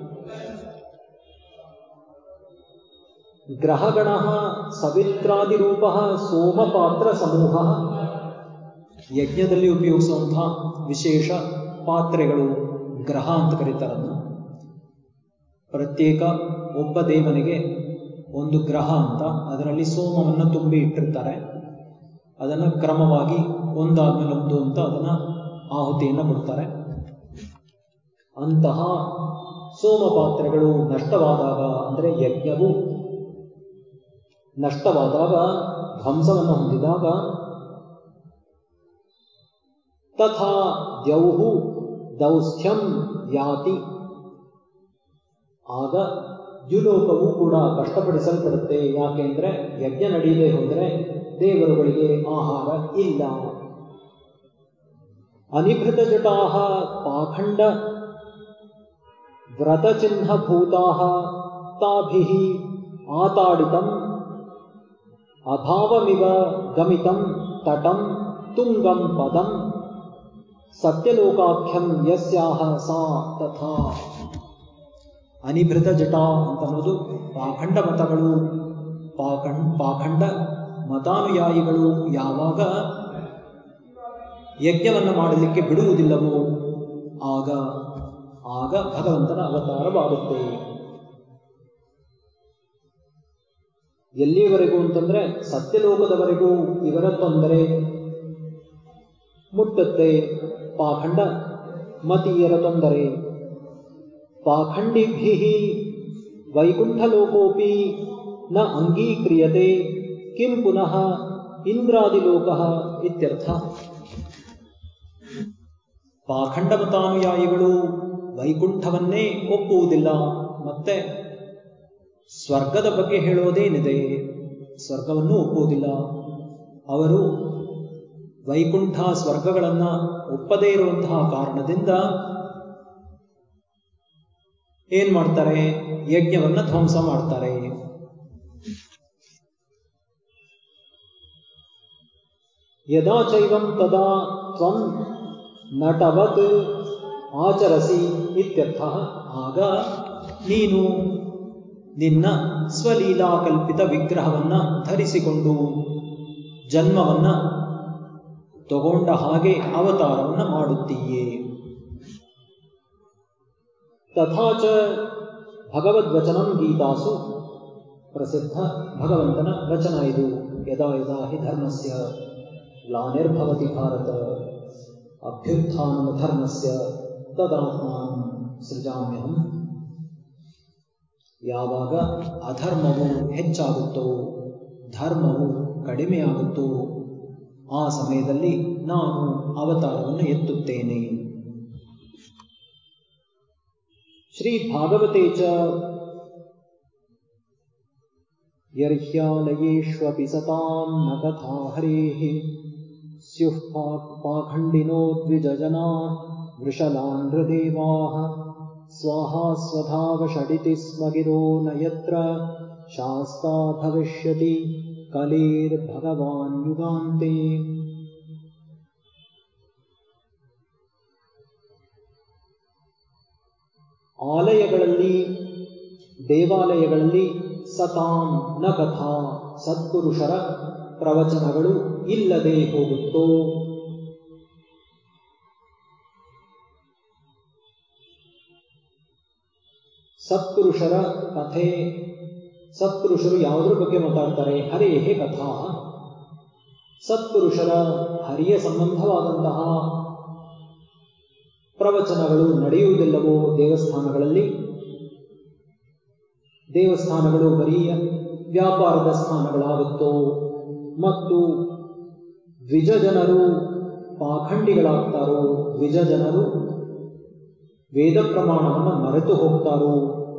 ಗ್ರಹಗಣ ಸವಿತ್ರಾದಿರೂಪ ಸೋಮಪಾತ್ರ ಸಮೂಹ ಯಜ್ಞದಲ್ಲಿ ಉಪಯೋಗಿಸುವಂತಹ ವಿಶೇಷ ಪಾತ್ರೆಗಳು ಗ್ರಹ ಅಂತ ಕರೀತಾರನ್ನು ಪ್ರತ್ಯೇಕ ಒಬ್ಬ ದೇವನಿಗೆ ಒಂದು ಗ್ರಹ ಅಂತ ಅದರಲ್ಲಿ ಸೋಮವನ್ನು ತುಂಬಿ ಇಟ್ಟಿರ್ತಾರೆ ಅದನ್ನು ಕ್ರಮವಾಗಿ ಒಂದಾದ್ಮೇಲೆ ಒಂದು ಅಂತ ಅದನ್ನು ಆಹುತಿಯನ್ನು ಕೊಡ್ತಾರೆ ಅಂತಹ ಸೋಮ ಪಾತ್ರೆಗಳು ನಷ್ಟವಾದಾಗ ಅಂದರೆ ಯಜ್ಞವು ನಷ್ಟವಾದಾಗ ಧ್ವಂಸವನ್ನು ಹೊಂದಿದಾಗ ತಥಾ ದ್ಯೌಹು ದೌಸ್ಥ್ಯಂ ಯಾತಿ ಆಗ ದ್ಯುಲೋಕವು ಕೂಡ ಕಷ್ಟಪಡಿಸಲ್ಪಡುತ್ತೆ ಯಾಕೆಂದ್ರೆ ಯಜ್ಞ ನಡೆಯದೆ ಹೋದರೆ ದೇವರುಗಳಿಗೆ ಆಹಾರ ಇಲ್ಲ ಅನಿಭೃತ ಜಟಾ ಪಾಖಂಡ ವ್ರತಚಿಹ್ನಭೂತಾ ತಾಭಿ ಆತಾಡಿತಂ ಅಭಾವಮಿವ ಗಮಿತಂ ತಟಂ ತುಂಗಂ ಪದಂ ಸತ್ಯಲೋಕಾಖ್ಯಂ ಯಸ್ಯಾಹ ಸಾ ತಥಾ ಅನಿಭೃತ ಜಟ ಅಂತನ್ನೋದು ಪಾಖಂಡ ಮತಗಳು ಪಾಖಂಡ್ ಪಾಖಂಡ ಮತಾನುಯಾಯಿಗಳು ಯಾವಾಗ ಯಜ್ಞವನ್ನು ಮಾಡಲಿಕ್ಕೆ ಬಿಡುವುದಿಲ್ಲವೋ ಆಗ ಆಗ ಭಗವಂತನ ಅವತಾರವಾಗುತ್ತೆ ಎಲ್ಲಿಯವರೆಗೂ ಅಂತಂದ್ರೆ ಸತ್ಯಲೋಕದವರೆಗೂ ಇವರ ತೊಂದರೆ ಮುಟ್ಟುತ್ತೆ ಪಾಖಂಡ ಮತೀಯರ ತೊಂದರೆ ಪಾಖಂಡಿಭಿ ವೈಕುಂಠಲೋಕೋಪಿ ನ ಅಂಗೀಕ್ರಿಯತೆ ಕಿಂ ಪುನಃ ಇಂದ್ರಾದಿಲೋಕ ಇತ್ಯರ್ಥ ಪಾಖಂಡ ಮತಾನುಯಾಯಿಗಳು ವೈಕುಂಠವನ್ನೇ ಒಪ್ಪುವುದಿಲ್ಲ ಮತ್ತೆ ಸ್ವರ್ಗದ ಬಗ್ಗೆ ಹೇಳೋದೇನಿದೆ ಸ್ವರ್ಗವನ್ನು ಒಪ್ಪುವುದಿಲ್ಲ ಅವರು ವೈಕುಂಠ ಸ್ವರ್ಗಗಳನ್ನ ಒಪ್ಪದೇ ಇರುವಂತಹ ಕಾರಣದಿಂದ ಏನ್ ಮಾಡ್ತಾರೆ ಯಜ್ಞವನ್ನ ಧ್ವಂಸ ಮಾಡ್ತಾರೆ ಯದಾ ಚೈವಂ ತದಾ ತ್ವಂ ನಟವತ್ ಆಚರಸಿ ಇತ್ಯರ್ಥ ಆಗ ನೀನು ನಿನ್ನ ಸ್ವಲೀಲಾಕಲ್ಪಿತ ವಿಗ್ರಹವನ್ನ ಧರಿಸಿಕೊಂಡು ಜನ್ಮವನ್ನ ತಗೊಂಡ ಹಾಗೆ ಅವತಾರವನ್ನ ಮಾಡುತ್ತೀಯೇ ತಥಾಚ ಭಗವದ್ವಚನಂ ಗೀತಾಸು ಪ್ರಸಿದ್ಧ ಭಗವಂತನ ವಚನ ಇದು ಯದಾ ಯದಾ ಹಿ ಧರ್ಮಸ್ಯ ಗ್ಲಾನಿರ್ಭವತಿ ಭಾರತ ಅಭ್ಯುತ್ಥಾನಮ ಧರ್ಮಸ್ಯ ತದಾತ್ಮಾನಂ ಸೃಜಾಮ್ಯಹಂ ಯಾವಾಗ ಅಧರ್ಮವು ಹೆಚ್ಚಾಗುತ್ತೋ ಧರ್ಮವು ಕಡಿಮೆಯಾಗುತ್ತೋ ಆ ಸಮಯದಲ್ಲಿ ನಾನು ಅವತಾರವನ್ನು ಎತ್ತುತ್ತೇನೆ ಶ್ರೀ ಭಾಗವತೆ ಚ ಯರ್ಹ್ಯಾಲಯೇಷ್ವಪಿ ಸತಾಂ ನ ಕಥಾ ಹರೇಃ ಸ್ಯುಃ ಪಾಖಂಡಿನೋ ದ್ವಿಜಜನಾ ವೃಷಲಾನ್ ಹೃದೇವಾಃ ಸ್ವಾಹಾ ಸ್ವಧಾವಷಡಿತಿ ಸ್ಮ ಗಿರೋ ನ ಯತ್ರ ಶಾಸ್ತಾ ಭವಿಷ್ಯತಿ ಕಲೇರ್ಭಗವಾನ್ ಯುಗಾಂತೆ ಆಲಯಗಳಲ್ಲಿ ದೇವಾಲಯಗಳಲ್ಲಿ ಸತಾಂ ನ ಕಥಾ ಸತ್ಪುರುಷರ ಪ್ರವಚನಗಳು ಇಲ್ಲದೆ ಹೋಗುತ್ತೋ ಸತ್ಪುರುಷರ ಕಥೆ ಸತ್ಪುರುಷರು ಯಾವುದರ ಬಗ್ಗೆ ಮಾತಾಡ್ತಾರೆ ಹರೇಹೇ ಕಥಾ ಸತ್ಪುರುಷರ ಹರಿಯ ಸಂಬಂಧವಾದಂತಹ ಪ್ರವಚನಗಳು ನಡೆಯುವುದಿಲ್ಲವೋ ದೇವಸ್ಥಾನಗಳಲ್ಲಿ ದೇವಸ್ಥಾನಗಳು ಬರೀ ವ್ಯಾಪಾರದ ಸ್ಥಾನಗಳಾಗುತ್ತೋ ಮತ್ತು ದ್ವಿಜ ಜನರು ಪಾಖಂಡಿಗಳಾಗ್ತಾರೋ ದ್ವಿಜ ಜನರು ವೇದ ಪ್ರಮಾಣವನ್ನು ಮರೆತು ಹೋಗ್ತಾರೋ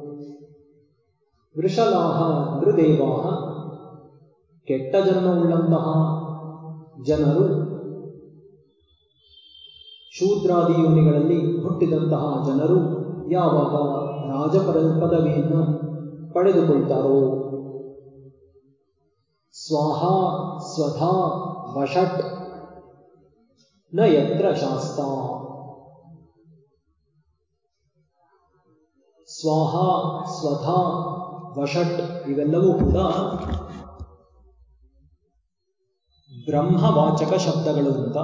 ವೃಷಲಾಹ ನೃದೇವಾಹ ಕೆಟ್ಟ ಜನ್ಮವುಳ್ಳಂತಹ ಜನರು ಶೂದ್ರಾದಿ ಯೋನಿಗಳಲ್ಲಿ ಹುಟ್ಟಿದಂತಹ ಜನರು ಯಾವಾಗ ರಾಜಪದ ಪದವಿಯನ್ನು ಪಡೆದುಕೊಳ್ತಾರೋ ಸ್ವಾಹ ಸ್ವಧಾ ವಷಟ್ ನ ಯತ್ರ ಶಾಸ್ತ ಸ್ವಾಹ ಸ್ವಧಾ ವಷಟ್ ಇವೆಲ್ಲವೂ ಕೂಡ ಬ್ರಹ್ಮವಾಚಕ ಶಬ್ದಗಳು ಅಂತ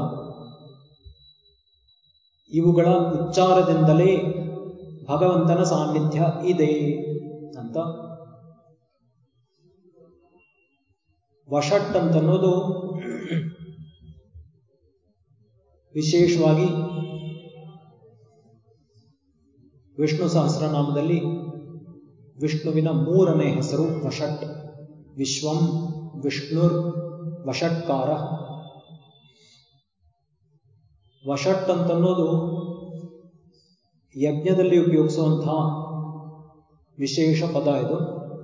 ಇವುಗಳ ಉಚ್ಚಾರದಿಂದಲೇ ಭಗವಂತನ ಸಾನ್ನಿಧ್ಯ ಇದೆ ಅಂತ ವಷಟ್ ಅಂತನ್ನೋದು ವಿಶೇಷವಾಗಿ ವಿಷ್ಣು ಸಹಸ್ರನಾಮದಲ್ಲಿ ವಿಷ್ಣುವಿನ ಮೂರನೇ ಹೆಸರು ವಷಟ್ ವಿಶ್ವಂ ವಿಷ್ಣುರ್ ವಷಟ್ಕಾರ ವಷಟ್ ಅಂತನ್ನೋದು ಯಜ್ಞದಲ್ಲಿ ಉಪಯೋಗಿಸುವಂತಹ ವಿಶೇಷ ಪದ ಇದು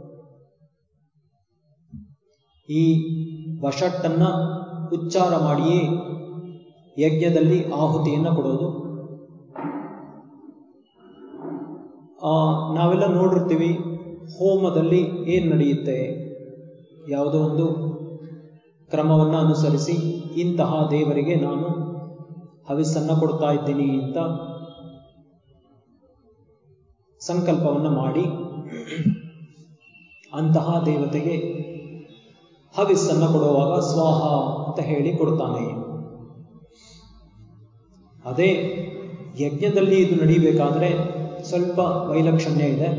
ಈ ವಷಟ್ಟನ್ನ ಉಚ್ಚಾರ ಮಾಡಿಯೇ ಯಜ್ಞದಲ್ಲಿ ಆಹುತಿಯನ್ನು ಕೊಡೋದು ನಾವೆಲ್ಲ ನೋಡಿರ್ತೀವಿ ಹೋಮದಲ್ಲಿ ಏನು ನಡೆಯುತ್ತೆ ಯಾವುದೋ ಒಂದು ಕ್ರಮವನ್ನು ಅನುಸರಿಸಿ ಇಂತಹ ದೇವರಿಗೆ ನಾನು ಹವಿಸ್ಸನ್ನು ಕೊಡ್ತಾ ಇದ್ದೀನಿ ಅಂತ ಸಂಕಲ್ಪವನ್ನು ಮಾಡಿ ಅಂತಹ ದೇವತೆಗೆ ಹವಿಸ್ಸನ್ನು ಕೊಡುವಾಗ ಸ್ವಾಹ ಅಂತ ಹೇಳಿ ಕೊಡ್ತಾನೆ ಅದೇ ಯಜ್ಞದಲ್ಲಿ ಇದು ನಡೀಬೇಕಾದ್ರೆ ಸ್ವಲ್ಪ ವೈಲಕ್ಷಣ್ಯ ಇದೆ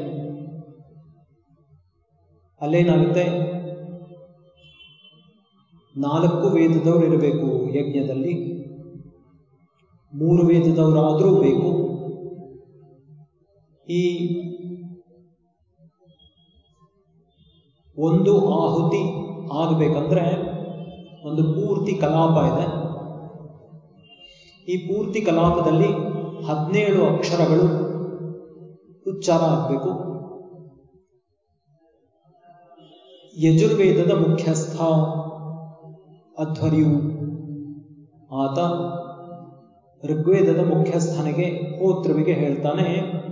ಅಲ್ಲೇನಾಗುತ್ತೆ ನಾಲ್ಕು ವೇದದವರು ಇರಬೇಕು ಯಜ್ಞದಲ್ಲಿ ಮೂರು ವೇದದವರಾದರೂ ಬೇಕು ಈ ಒಂದು ಆಹುತಿ ಆಗಬೇಕಂದ್ರೆ ಒಂದು ಪೂರ್ತಿ ಕಲಾಪ ಇದೆ ಈ ಪೂರ್ತಿ ಕಲಾಪದಲ್ಲಿ ಹದಿನೇಳು ಅಕ್ಷರಗಳು ಉಚ್ಚಾರ ಆಗಬೇಕು ಯಜುರ್ವೇದದ ಮುಖ್ಯಸ್ಥ ಅಧ್ವರ್ಯು ಆತ ಋಗ್ವೇದದ ಮುಖ್ಯಸ್ಥನಿಗೆ ಹೋತೃವಿಗೆ ಹೇಳ್ತಾನೆ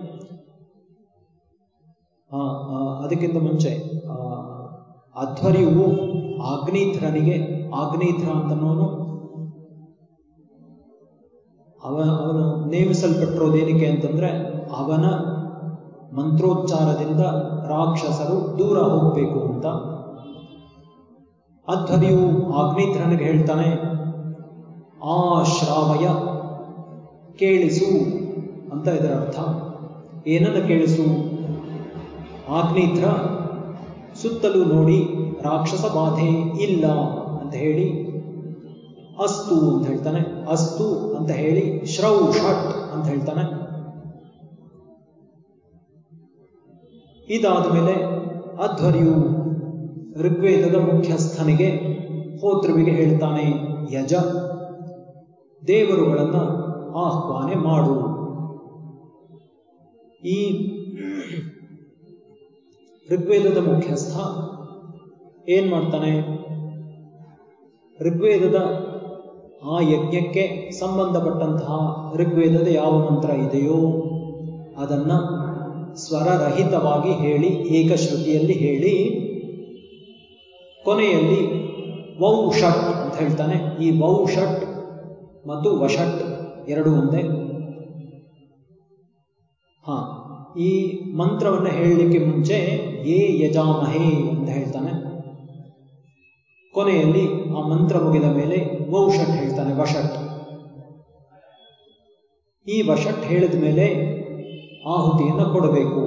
ಅದಕ್ಕಿಂತ ಮುಂಚೆ ಅಧ್ವರ್ಯವು ಆಗ್ನೇಧ್ರನಿಗೆ ಆಗ್ನೇಧ್ರ ಅಂತನೋನು ಅವ ಅವನು ನೇಮಿಸಲ್ಪಟ್ಟಿರೋದೇನಕ್ಕೆ ಅಂತಂದ್ರೆ ಅವನ ಮಂತ್ರೋಚ್ಚಾರದಿಂದ ರಾಕ್ಷಸರು ದೂರ ಹೋಗಬೇಕು ಅಂತ ಅಧ್ವರ್ಯು ಆಗ್ನೇಧ್ರನಿಗೆ ಹೇಳ್ತಾನೆ ಆ ಶ್ರಾವಯ ಕೇಳಿಸು ಅಂತ ಇದರ ಅರ್ಥ ಏನನ್ನ ಕೇಳಿಸು ಆಗ್ನೇಧ್ರ ಸುತ್ತಲೂ ನೋಡಿ ರಾಕ್ಷಸ ಬಾಧೆ ಇಲ್ಲ ಅಂತ ಹೇಳಿ ಅಸ್ತು ಅಂತ ಹೇಳ್ತಾನೆ ಅಸ್ತು ಅಂತ ಹೇಳಿ ಶ್ರೌ ಷಟ್ ಅಂತ ಹೇಳ್ತಾನೆ ಇದಾದ ಮೇಲೆ ಅಧ್ವರ್ಯು ಋಗ್ವೇದದ ಮುಖ್ಯಸ್ಥನಿಗೆ ಹೋತೃವಿಗೆ ಹೇಳ್ತಾನೆ ಯಜ ದೇವರುಗಳನ್ನು ಆಹ್ವಾನೆ ಮಾಡು ಈ ಋಗ್ವೇದದ ಮುಖ್ಯಸ್ಥ ಏನ್ ಮಾಡ್ತಾನೆ ಋಗ್ವೇದದ ಆ ಯಜ್ಞಕ್ಕೆ ಸಂಬಂಧಪಟ್ಟಂತಹ ಋಗ್ವೇದದ ಯಾವ ಮಂತ್ರ ಇದೆಯೋ ಅದನ್ನ ಸ್ವರರಹಿತವಾಗಿ ಹೇಳಿ ಏಕಶ್ರುತಿಯಲ್ಲಿ ಹೇಳಿ ಕೊನೆಯಲ್ಲಿ ವೌ ಷಟ್ ಅಂತ ಹೇಳ್ತಾನೆ ಈ ವೌ ಷಟ್ ಮತ್ತು ವಷಟ್ ಎರಡು ಒಂದೇ ಹಾ ಈ ಮಂತ್ರವನ್ನು ಹೇಳಲಿಕ್ಕೆ ಮುಂಚೆ ಏ ಯಜಾಮಹೇ ಅಂತ ಹೇಳ್ತಾನೆ ಕೊನೆಯಲ್ಲಿ ಆ ಮಂತ್ರ ಮುಗಿದ ಮೇಲೆ ವೌಷಟ್ ಹೇಳ್ತಾನೆ ವಷಟ್ ಈ ವಷಟ್ ಹೇಳಿದ ಮೇಲೆ ಆಹುತಿಯನ್ನು ಕೊಡಬೇಕು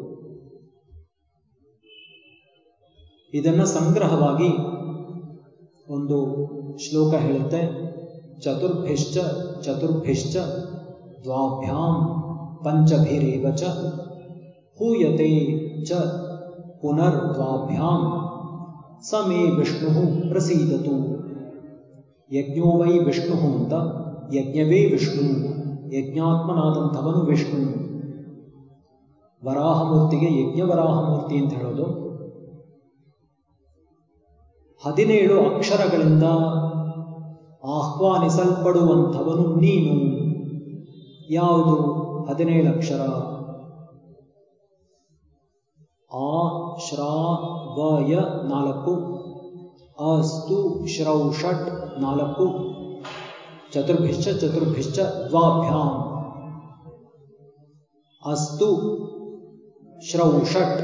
ಇದನ್ನ ಸಂಗ್ರಹವಾಗಿ ಒಂದು ಶ್ಲೋಕ ಹೇಳುತ್ತೆ ಚತುರ್ಭಿಶ್ಚ ಚತುರ್ಭಿಶ್ಚ ದ್ವಾಭ್ಯಾಂ ಪಂಚಭಿರೇವ ಚ ಹೂಯತೆ ಚ ಪುನರ್ದ್ವಾಭ್ಯಾಂ ಸ ಮೇ ವಿಷ್ಣು ಪ್ರಸೀದತು ಯಜ್ಞೋ ವೈ ವಿಷ್ಣು ಅಂತ ಯಜ್ಞವೇ ವಿಷ್ಣು ಯಜ್ಞಾತ್ಮನಾದಂಥವನು ವಿಷ್ಣು ವರಾಹಮೂರ್ತಿಗೆ ಯಜ್ಞವರಾಹಮೂರ್ತಿ ಅಂತ ಹೇಳೋದು ಹದಿನೇಳು ಅಕ್ಷರಗಳಿಂದ ಆಹ್ವಾನಿಸಲ್ಪಡುವಂಥವನು ನೀನು ಯಾವುದು ಹದಿನೇಳು ಅಕ್ಷರ ಆ ಶ್ರಾ ವ ಯ ನಾಲ್ಕು ಅಸ್ತು ಶ್ರೌ ಷಟ್ ನಾಲ್ಕು ಚತುರ್ಭಿಶ್ಚ ಚತುರ್ಭಿಶ್ಚ ದ್ವಾಭ್ಯಾಂ ಅಸ್ತು ಶ್ರೌ ಷಟ್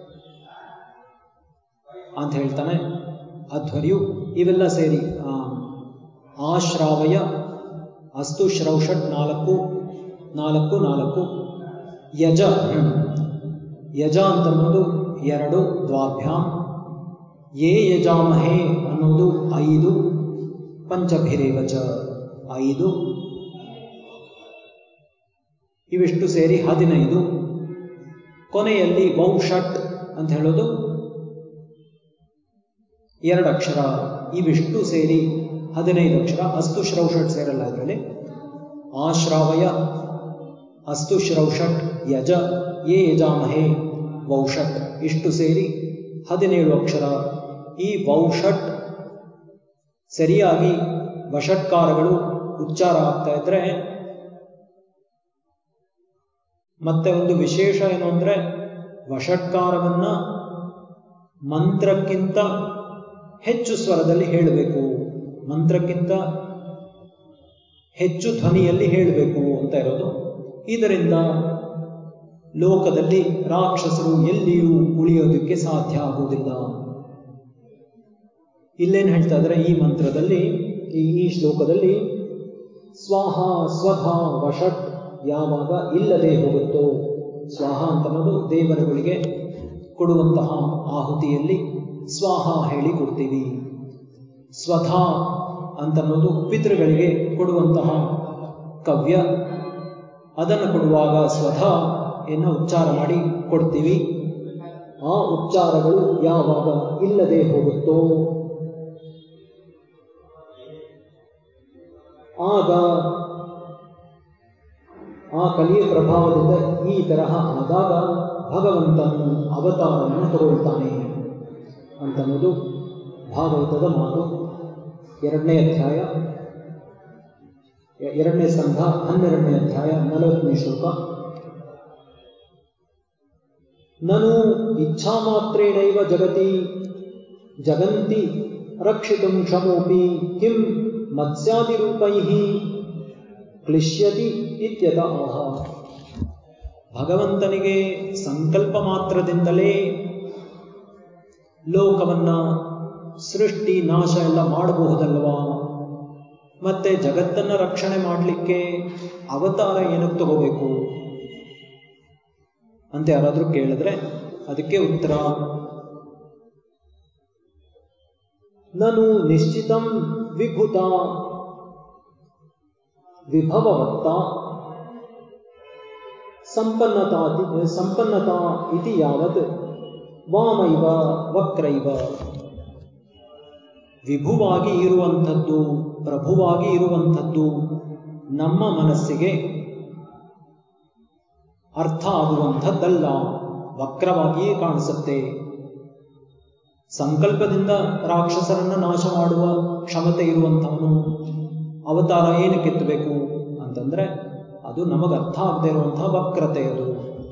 ಅಂತ ಹೇಳ್ತಾನೆ ಅಧ್ವರ್ಯು ಇವೆಲ್ಲ ಸೇರಿ ಆಶ್ರಾವಯ ಅಸ್ತು ಶ್ರೌಷಟ್ ನಾಲ್ಕು ನಾಲ್ಕು ನಾಲ್ಕು ಯಜ ಯಜ ಅಂತನ್ನೋದು ಎರಡು ದ್ವಾಭ್ಯಾಂ ಯೇ ಯಜಾಮಹೇ ಅನ್ನೋದು ಐದು ಪಂಚಭಿರೇವಚ ಐದು ಇವಿಷ್ಟು ಸೇರಿ ಹದಿನೈದು ಕೊನೆಯಲ್ಲಿ ವೌಷಟ್ ಅಂತ ಹೇಳೋದು ಎರಡು ಅಕ್ಷರ ಇವಿಷ್ಟು ಸೇರಿ ಹದಿನೈದು ಅಕ್ಷರ ಅಸ್ತು ಶ್ರೌಷಟ್ ಸೇರಲ್ಲ ಇದರಲ್ಲಿ ಆಶ್ರಾವಯ ಅಸ್ತು ಶ್ರೌಷಟ್ ಯಜ ಯೇ ಯಜಾಮಹೇ ವೌಷಟ್ ಇಷ್ಟು ಸೇರಿ ಹದಿನೇಳು ಅಕ್ಷರ ಈ ವೌಷಟ್ ಸರಿಯಾಗಿ ವಷಟ್ಕಾರಗಳು ಉಚ್ಚಾರ ಆಗ್ತಾ ಇದ್ರೆ ಮತ್ತೆ ಒಂದು ವಿಶೇಷ ಏನು ಅಂದ್ರೆ ವಷಟ್ಕಾರವನ್ನ ಮಂತ್ರಕ್ಕಿಂತ ಹೆಚ್ಚು ಸ್ವರದಲ್ಲಿ ಹೇಳಬೇಕು ಮಂತ್ರಕ್ಕಿಂತ ಹೆಚ್ಚು ಧ್ವನಿಯಲ್ಲಿ ಹೇಳಬೇಕು ಅಂತ ಇರೋದು ಇದರಿಂದ ಲೋಕದಲ್ಲಿ ರಾಕ್ಷಸರು ಎಲ್ಲಿಯೂ ಉಳಿಯೋದಕ್ಕೆ ಸಾಧ್ಯ ಆಗುವುದಿಲ್ಲ ಇಲ್ಲೇನು ಹೇಳ್ತಾ ಇದ್ರೆ ಈ ಮಂತ್ರದಲ್ಲಿ ಈ ಈ ಶ್ಲೋಕದಲ್ಲಿ ಸ್ವಾಹ ಸ್ವಧ ವಷಟ್ ಯಾವಾಗ ಇಲ್ಲದೆ ಹೋಗುತ್ತೋ ಸ್ವಾಹ ಅಂತನ್ನೋದು ದೇವರುಗಳಿಗೆ ಕೊಡುವಂತಹ ಆಹುತಿಯಲ್ಲಿ ಸ್ವಾಹ ಹೇಳಿ ಕೊಡ್ತೀವಿ ಸ್ವಧ ಅಂತನ್ನೋದು ಪಿತೃಗಳಿಗೆ ಕೊಡುವಂತಹ ಕವ್ಯ ಅದನ್ನು ಕೊಡುವಾಗ ಸ್ವಧ ಎನ್ನ ಉಚ್ಚಾರ ಮಾಡಿ ಕೊಡ್ತೀವಿ ಆ ಉಚ್ಚಾರಗಳು ಯಾವಾಗ ಇಲ್ಲದೆ ಹೋಗುತ್ತೋ ಆಗ ಆ ಕಲಿಯ ಪ್ರಭಾವದಿಂದ ಈ ತರಹ ಆದಾಗ ಭಗವಂತನು ಅವತಾರವನ್ನು ತಗೊಳ್ತಾನೆ ಅಂತನ್ನೋದು ಭಾಗವತದ ಮಾತು ಎರಡನೇ ಅಧ್ಯಾಯ ಎರಡನೇ ಸಂಘ ಹನ್ನೆರಡನೇ ಅಧ್ಯಾಯ ನಲವತ್ತನೇ ಶ್ಲೋಕ ನನು ಇಚ್ಛಾಮಾತ್ರೇಣೈವ ಜಗತಿ ಜಗಂತಿ ರಕ್ಷಿತುಂ ಕ್ಷಮೋಪಿ ಕಿಂ ಮತ್ಸ್ಯಾದಿರೂಪೈ ಕ್ಲಿಶ್ಯತಿ ಇತ್ಯತ ಆಹ ಭಗವಂತನಿಗೆ ಸಂಕಲ್ಪ ಮಾತ್ರದಿಂದಲೇ ಲೋಕವನ್ನ ಸೃಷ್ಟಿ ನಾಶ ಎಲ್ಲ ಮಾಡಬಹುದಲ್ವಾ ಮತ್ತೆ ಜಗತ್ತನ್ನ ರಕ್ಷಣೆ ಮಾಡಲಿಕ್ಕೆ ಅವತಾರ ಏನಕ್ಕೆ ತಗೋಬೇಕು ಅಂತ ಯಾರಾದರೂ ಕೇಳಿದ್ರೆ ಅದಕ್ಕೆ ಉತ್ತರ ನನು ನಿಶ್ಚಿತಂ ವಿಭುತ ವಿಭವವತ್ತ ಸಂಪನ್ನತಾ ಸಂಪನ್ನತಾ ಇತಿ ಯಾವತ್ ವಾಮೈವ ವಕ್ರೈವ ವಿಭುವಾಗಿ ಇರುವಂಥದ್ದು ಪ್ರಭುವಾಗಿ ಇರುವಂಥದ್ದು ನಮ್ಮ ಮನಸ್ಸಿಗೆ ಅರ್ಥ ಆಗುವಂಥದ್ದಲ್ಲ ವಕ್ರವಾಗಿಯೇ ಕಾಣಿಸುತ್ತೆ ಸಂಕಲ್ಪದಿಂದ ರಾಕ್ಷಸರನ್ನ ನಾಶ ಮಾಡುವ ಕ್ಷಮತೆ ಇರುವಂಥವನು ಅವತಾರ ಏನಕ್ಕೆ ಎತ್ತಬೇಕು ಅಂತಂದ್ರೆ ಅದು ನಮಗೆ ಅರ್ಥ ಆಗದೆ ಇರುವಂತಹ ವಕ್ರತೆ ಅದು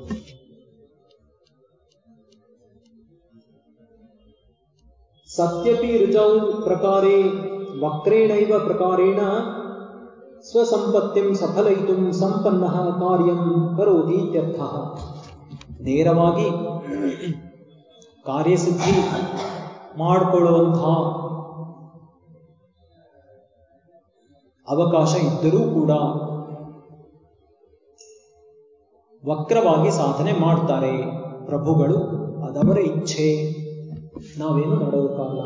ಸತ್ಯಪಿ ರುಜೌ ಪ್ರಕಾರೇ ವಕ್ರೇಣೈವ ಪ್ರಕಾರೇಣ ಸ್ವಸಂಪತ್ತಿಂ ಸಫಲಯಿತು ಸಂಪನ್ನ ಕಾರ್ಯಂ ಕರೋತಿ ಇತ್ಯರ್ಥ ನೇರವಾಗಿ ಕಾರ್ಯಸಿದ್ಧಿ ಮಾಡಿಕೊಳ್ಳುವಂತಹ ಅವಕಾಶ ಇದ್ದರೂ ಕೂಡ ವಕ್ರವಾಗಿ ಸಾಧನೆ ಮಾಡ್ತಾರೆ ಪ್ರಭುಗಳು ಅದವರ ಇಚ್ಛೆ ನಾವೇನು ಮಾಡೋದಕ್ಕಲ್ಲ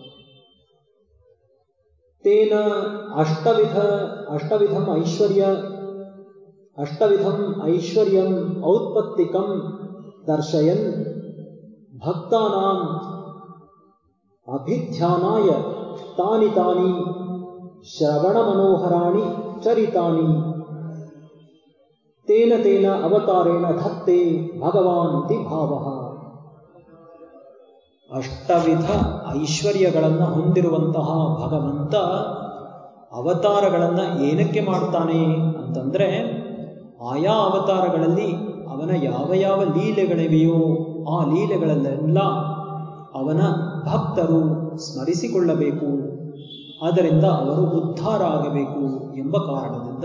ತೇನ ಅಷ್ಟವಿಧ ಅಷ್ಟವಿಧಂ ಐಶ್ವರ್ಯ ಅಷ್ಟವಿಧಂ ಐಶ್ವರ್ಯಂ ಔತ್ಪತ್ತಿಕಂ ದರ್ಶಯನ್ ಭಕ್ತಾನಾಂ ಅಭಿಧ್ಯಾನಾಯ ತಾನಿ ತಾನಿ ಶ್ರವಣ ಮನೋಹರಾಣಿ ಚರಿತಾನಿ ತೇನ ತೇನ ಅವತಾರೇಣ ಧತ್ತೆ ಭಗವಾನ್ ಇತಿ ಭಾವ ಅಷ್ಟವಿಧ ಐಶ್ವರ್ಯಗಳನ್ನು ಹೊಂದಿರುವಂತಹ ಭಗವಂತ ಅವತಾರಗಳನ್ನು ಏನಕ್ಕೆ ಮಾಡ್ತಾನೆ ಅಂತಂದ್ರೆ ಆಯಾ ಅವತಾರಗಳಲ್ಲಿ ಅವನ ಯಾವ ಯಾವ ಲೀಲೆಗಳಿವೆಯೋ ಆ ಲೀಲೆಗಳಲ್ಲೆಲ್ಲ ಅವನ ಭಕ್ತರು ಸ್ಮರಿಸಿಕೊಳ್ಳಬೇಕು ಅದರಿಂದ ಅವರು ಉದ್ಧಾರ ಆಗಬೇಕು ಎಂಬ ಕಾರಣದಿಂದ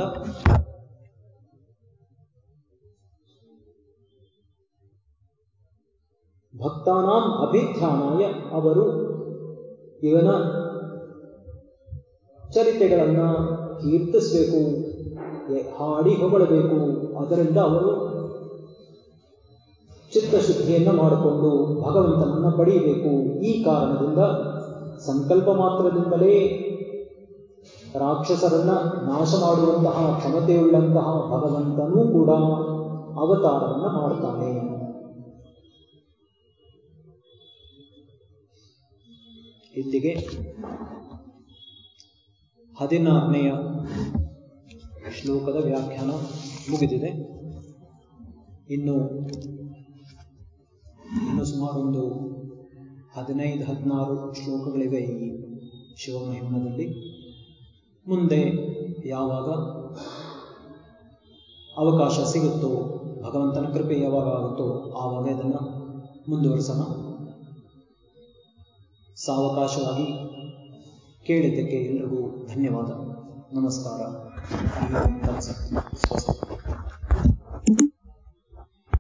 ಭಕ್ತಾನಾಂ ಅಭಿಧ್ಯಾನಾಯ ಅವರು ಇವನ ಚರಿತೆಗಳನ್ನ ಕೀರ್ತಿಸಬೇಕು ಹಾಡಿ ಹೊಗಳಬೇಕು ಅದರಿಂದ ಅವರು ಚಿತ್ತಶುದ್ಧಿಯನ್ನು ಮಾಡಿಕೊಂಡು ಭಗವಂತನನ್ನು ಪಡೆಯಬೇಕು ಈ ಕಾರಣದಿಂದ ಸಂಕಲ್ಪ ಮಾತ್ರದಿಂದಲೇ ರಾಕ್ಷಸರನ್ನ ನಾಶ ಮಾಡುವಂತಹ ಕ್ಷಮತೆಯುಳ್ಳಂತಹ ಭಗವಂತನೂ ಕೂಡ ಅವತಾರವನ್ನು ಮಾಡ್ತಾನೆ ಇಲ್ಲಿಗೆ ಹದಿನಾರನೆಯ ಶ್ಲೋಕದ ವ್ಯಾಖ್ಯಾನ ಮುಗಿದಿದೆ ಇನ್ನು ಇನ್ನು ಸುಮಾರೊಂದು ಹದಿನೈದು ಹದಿನಾರು ಶ್ಲೋಕಗಳಿವೆ ಈ ಶಿವಮಹಿಮನದಲ್ಲಿ ಮುಂದೆ ಯಾವಾಗ ಅವಕಾಶ ಸಿಗುತ್ತೋ ಭಗವಂತನ ಕೃಪೆ ಯಾವಾಗ ಆಗುತ್ತೋ ಆವಾಗ ಇದನ್ನು ಮುಂದುವರಿಸೋಣ ಸಾವಕಾಶವಾಗಿ ಕೇಳಿದ್ದಕ್ಕೆ ಎಲ್ರಿಗೂ ಧನ್ಯವಾದ ನಮಸ್ಕಾರ ಸ್ವಸ್ತಿ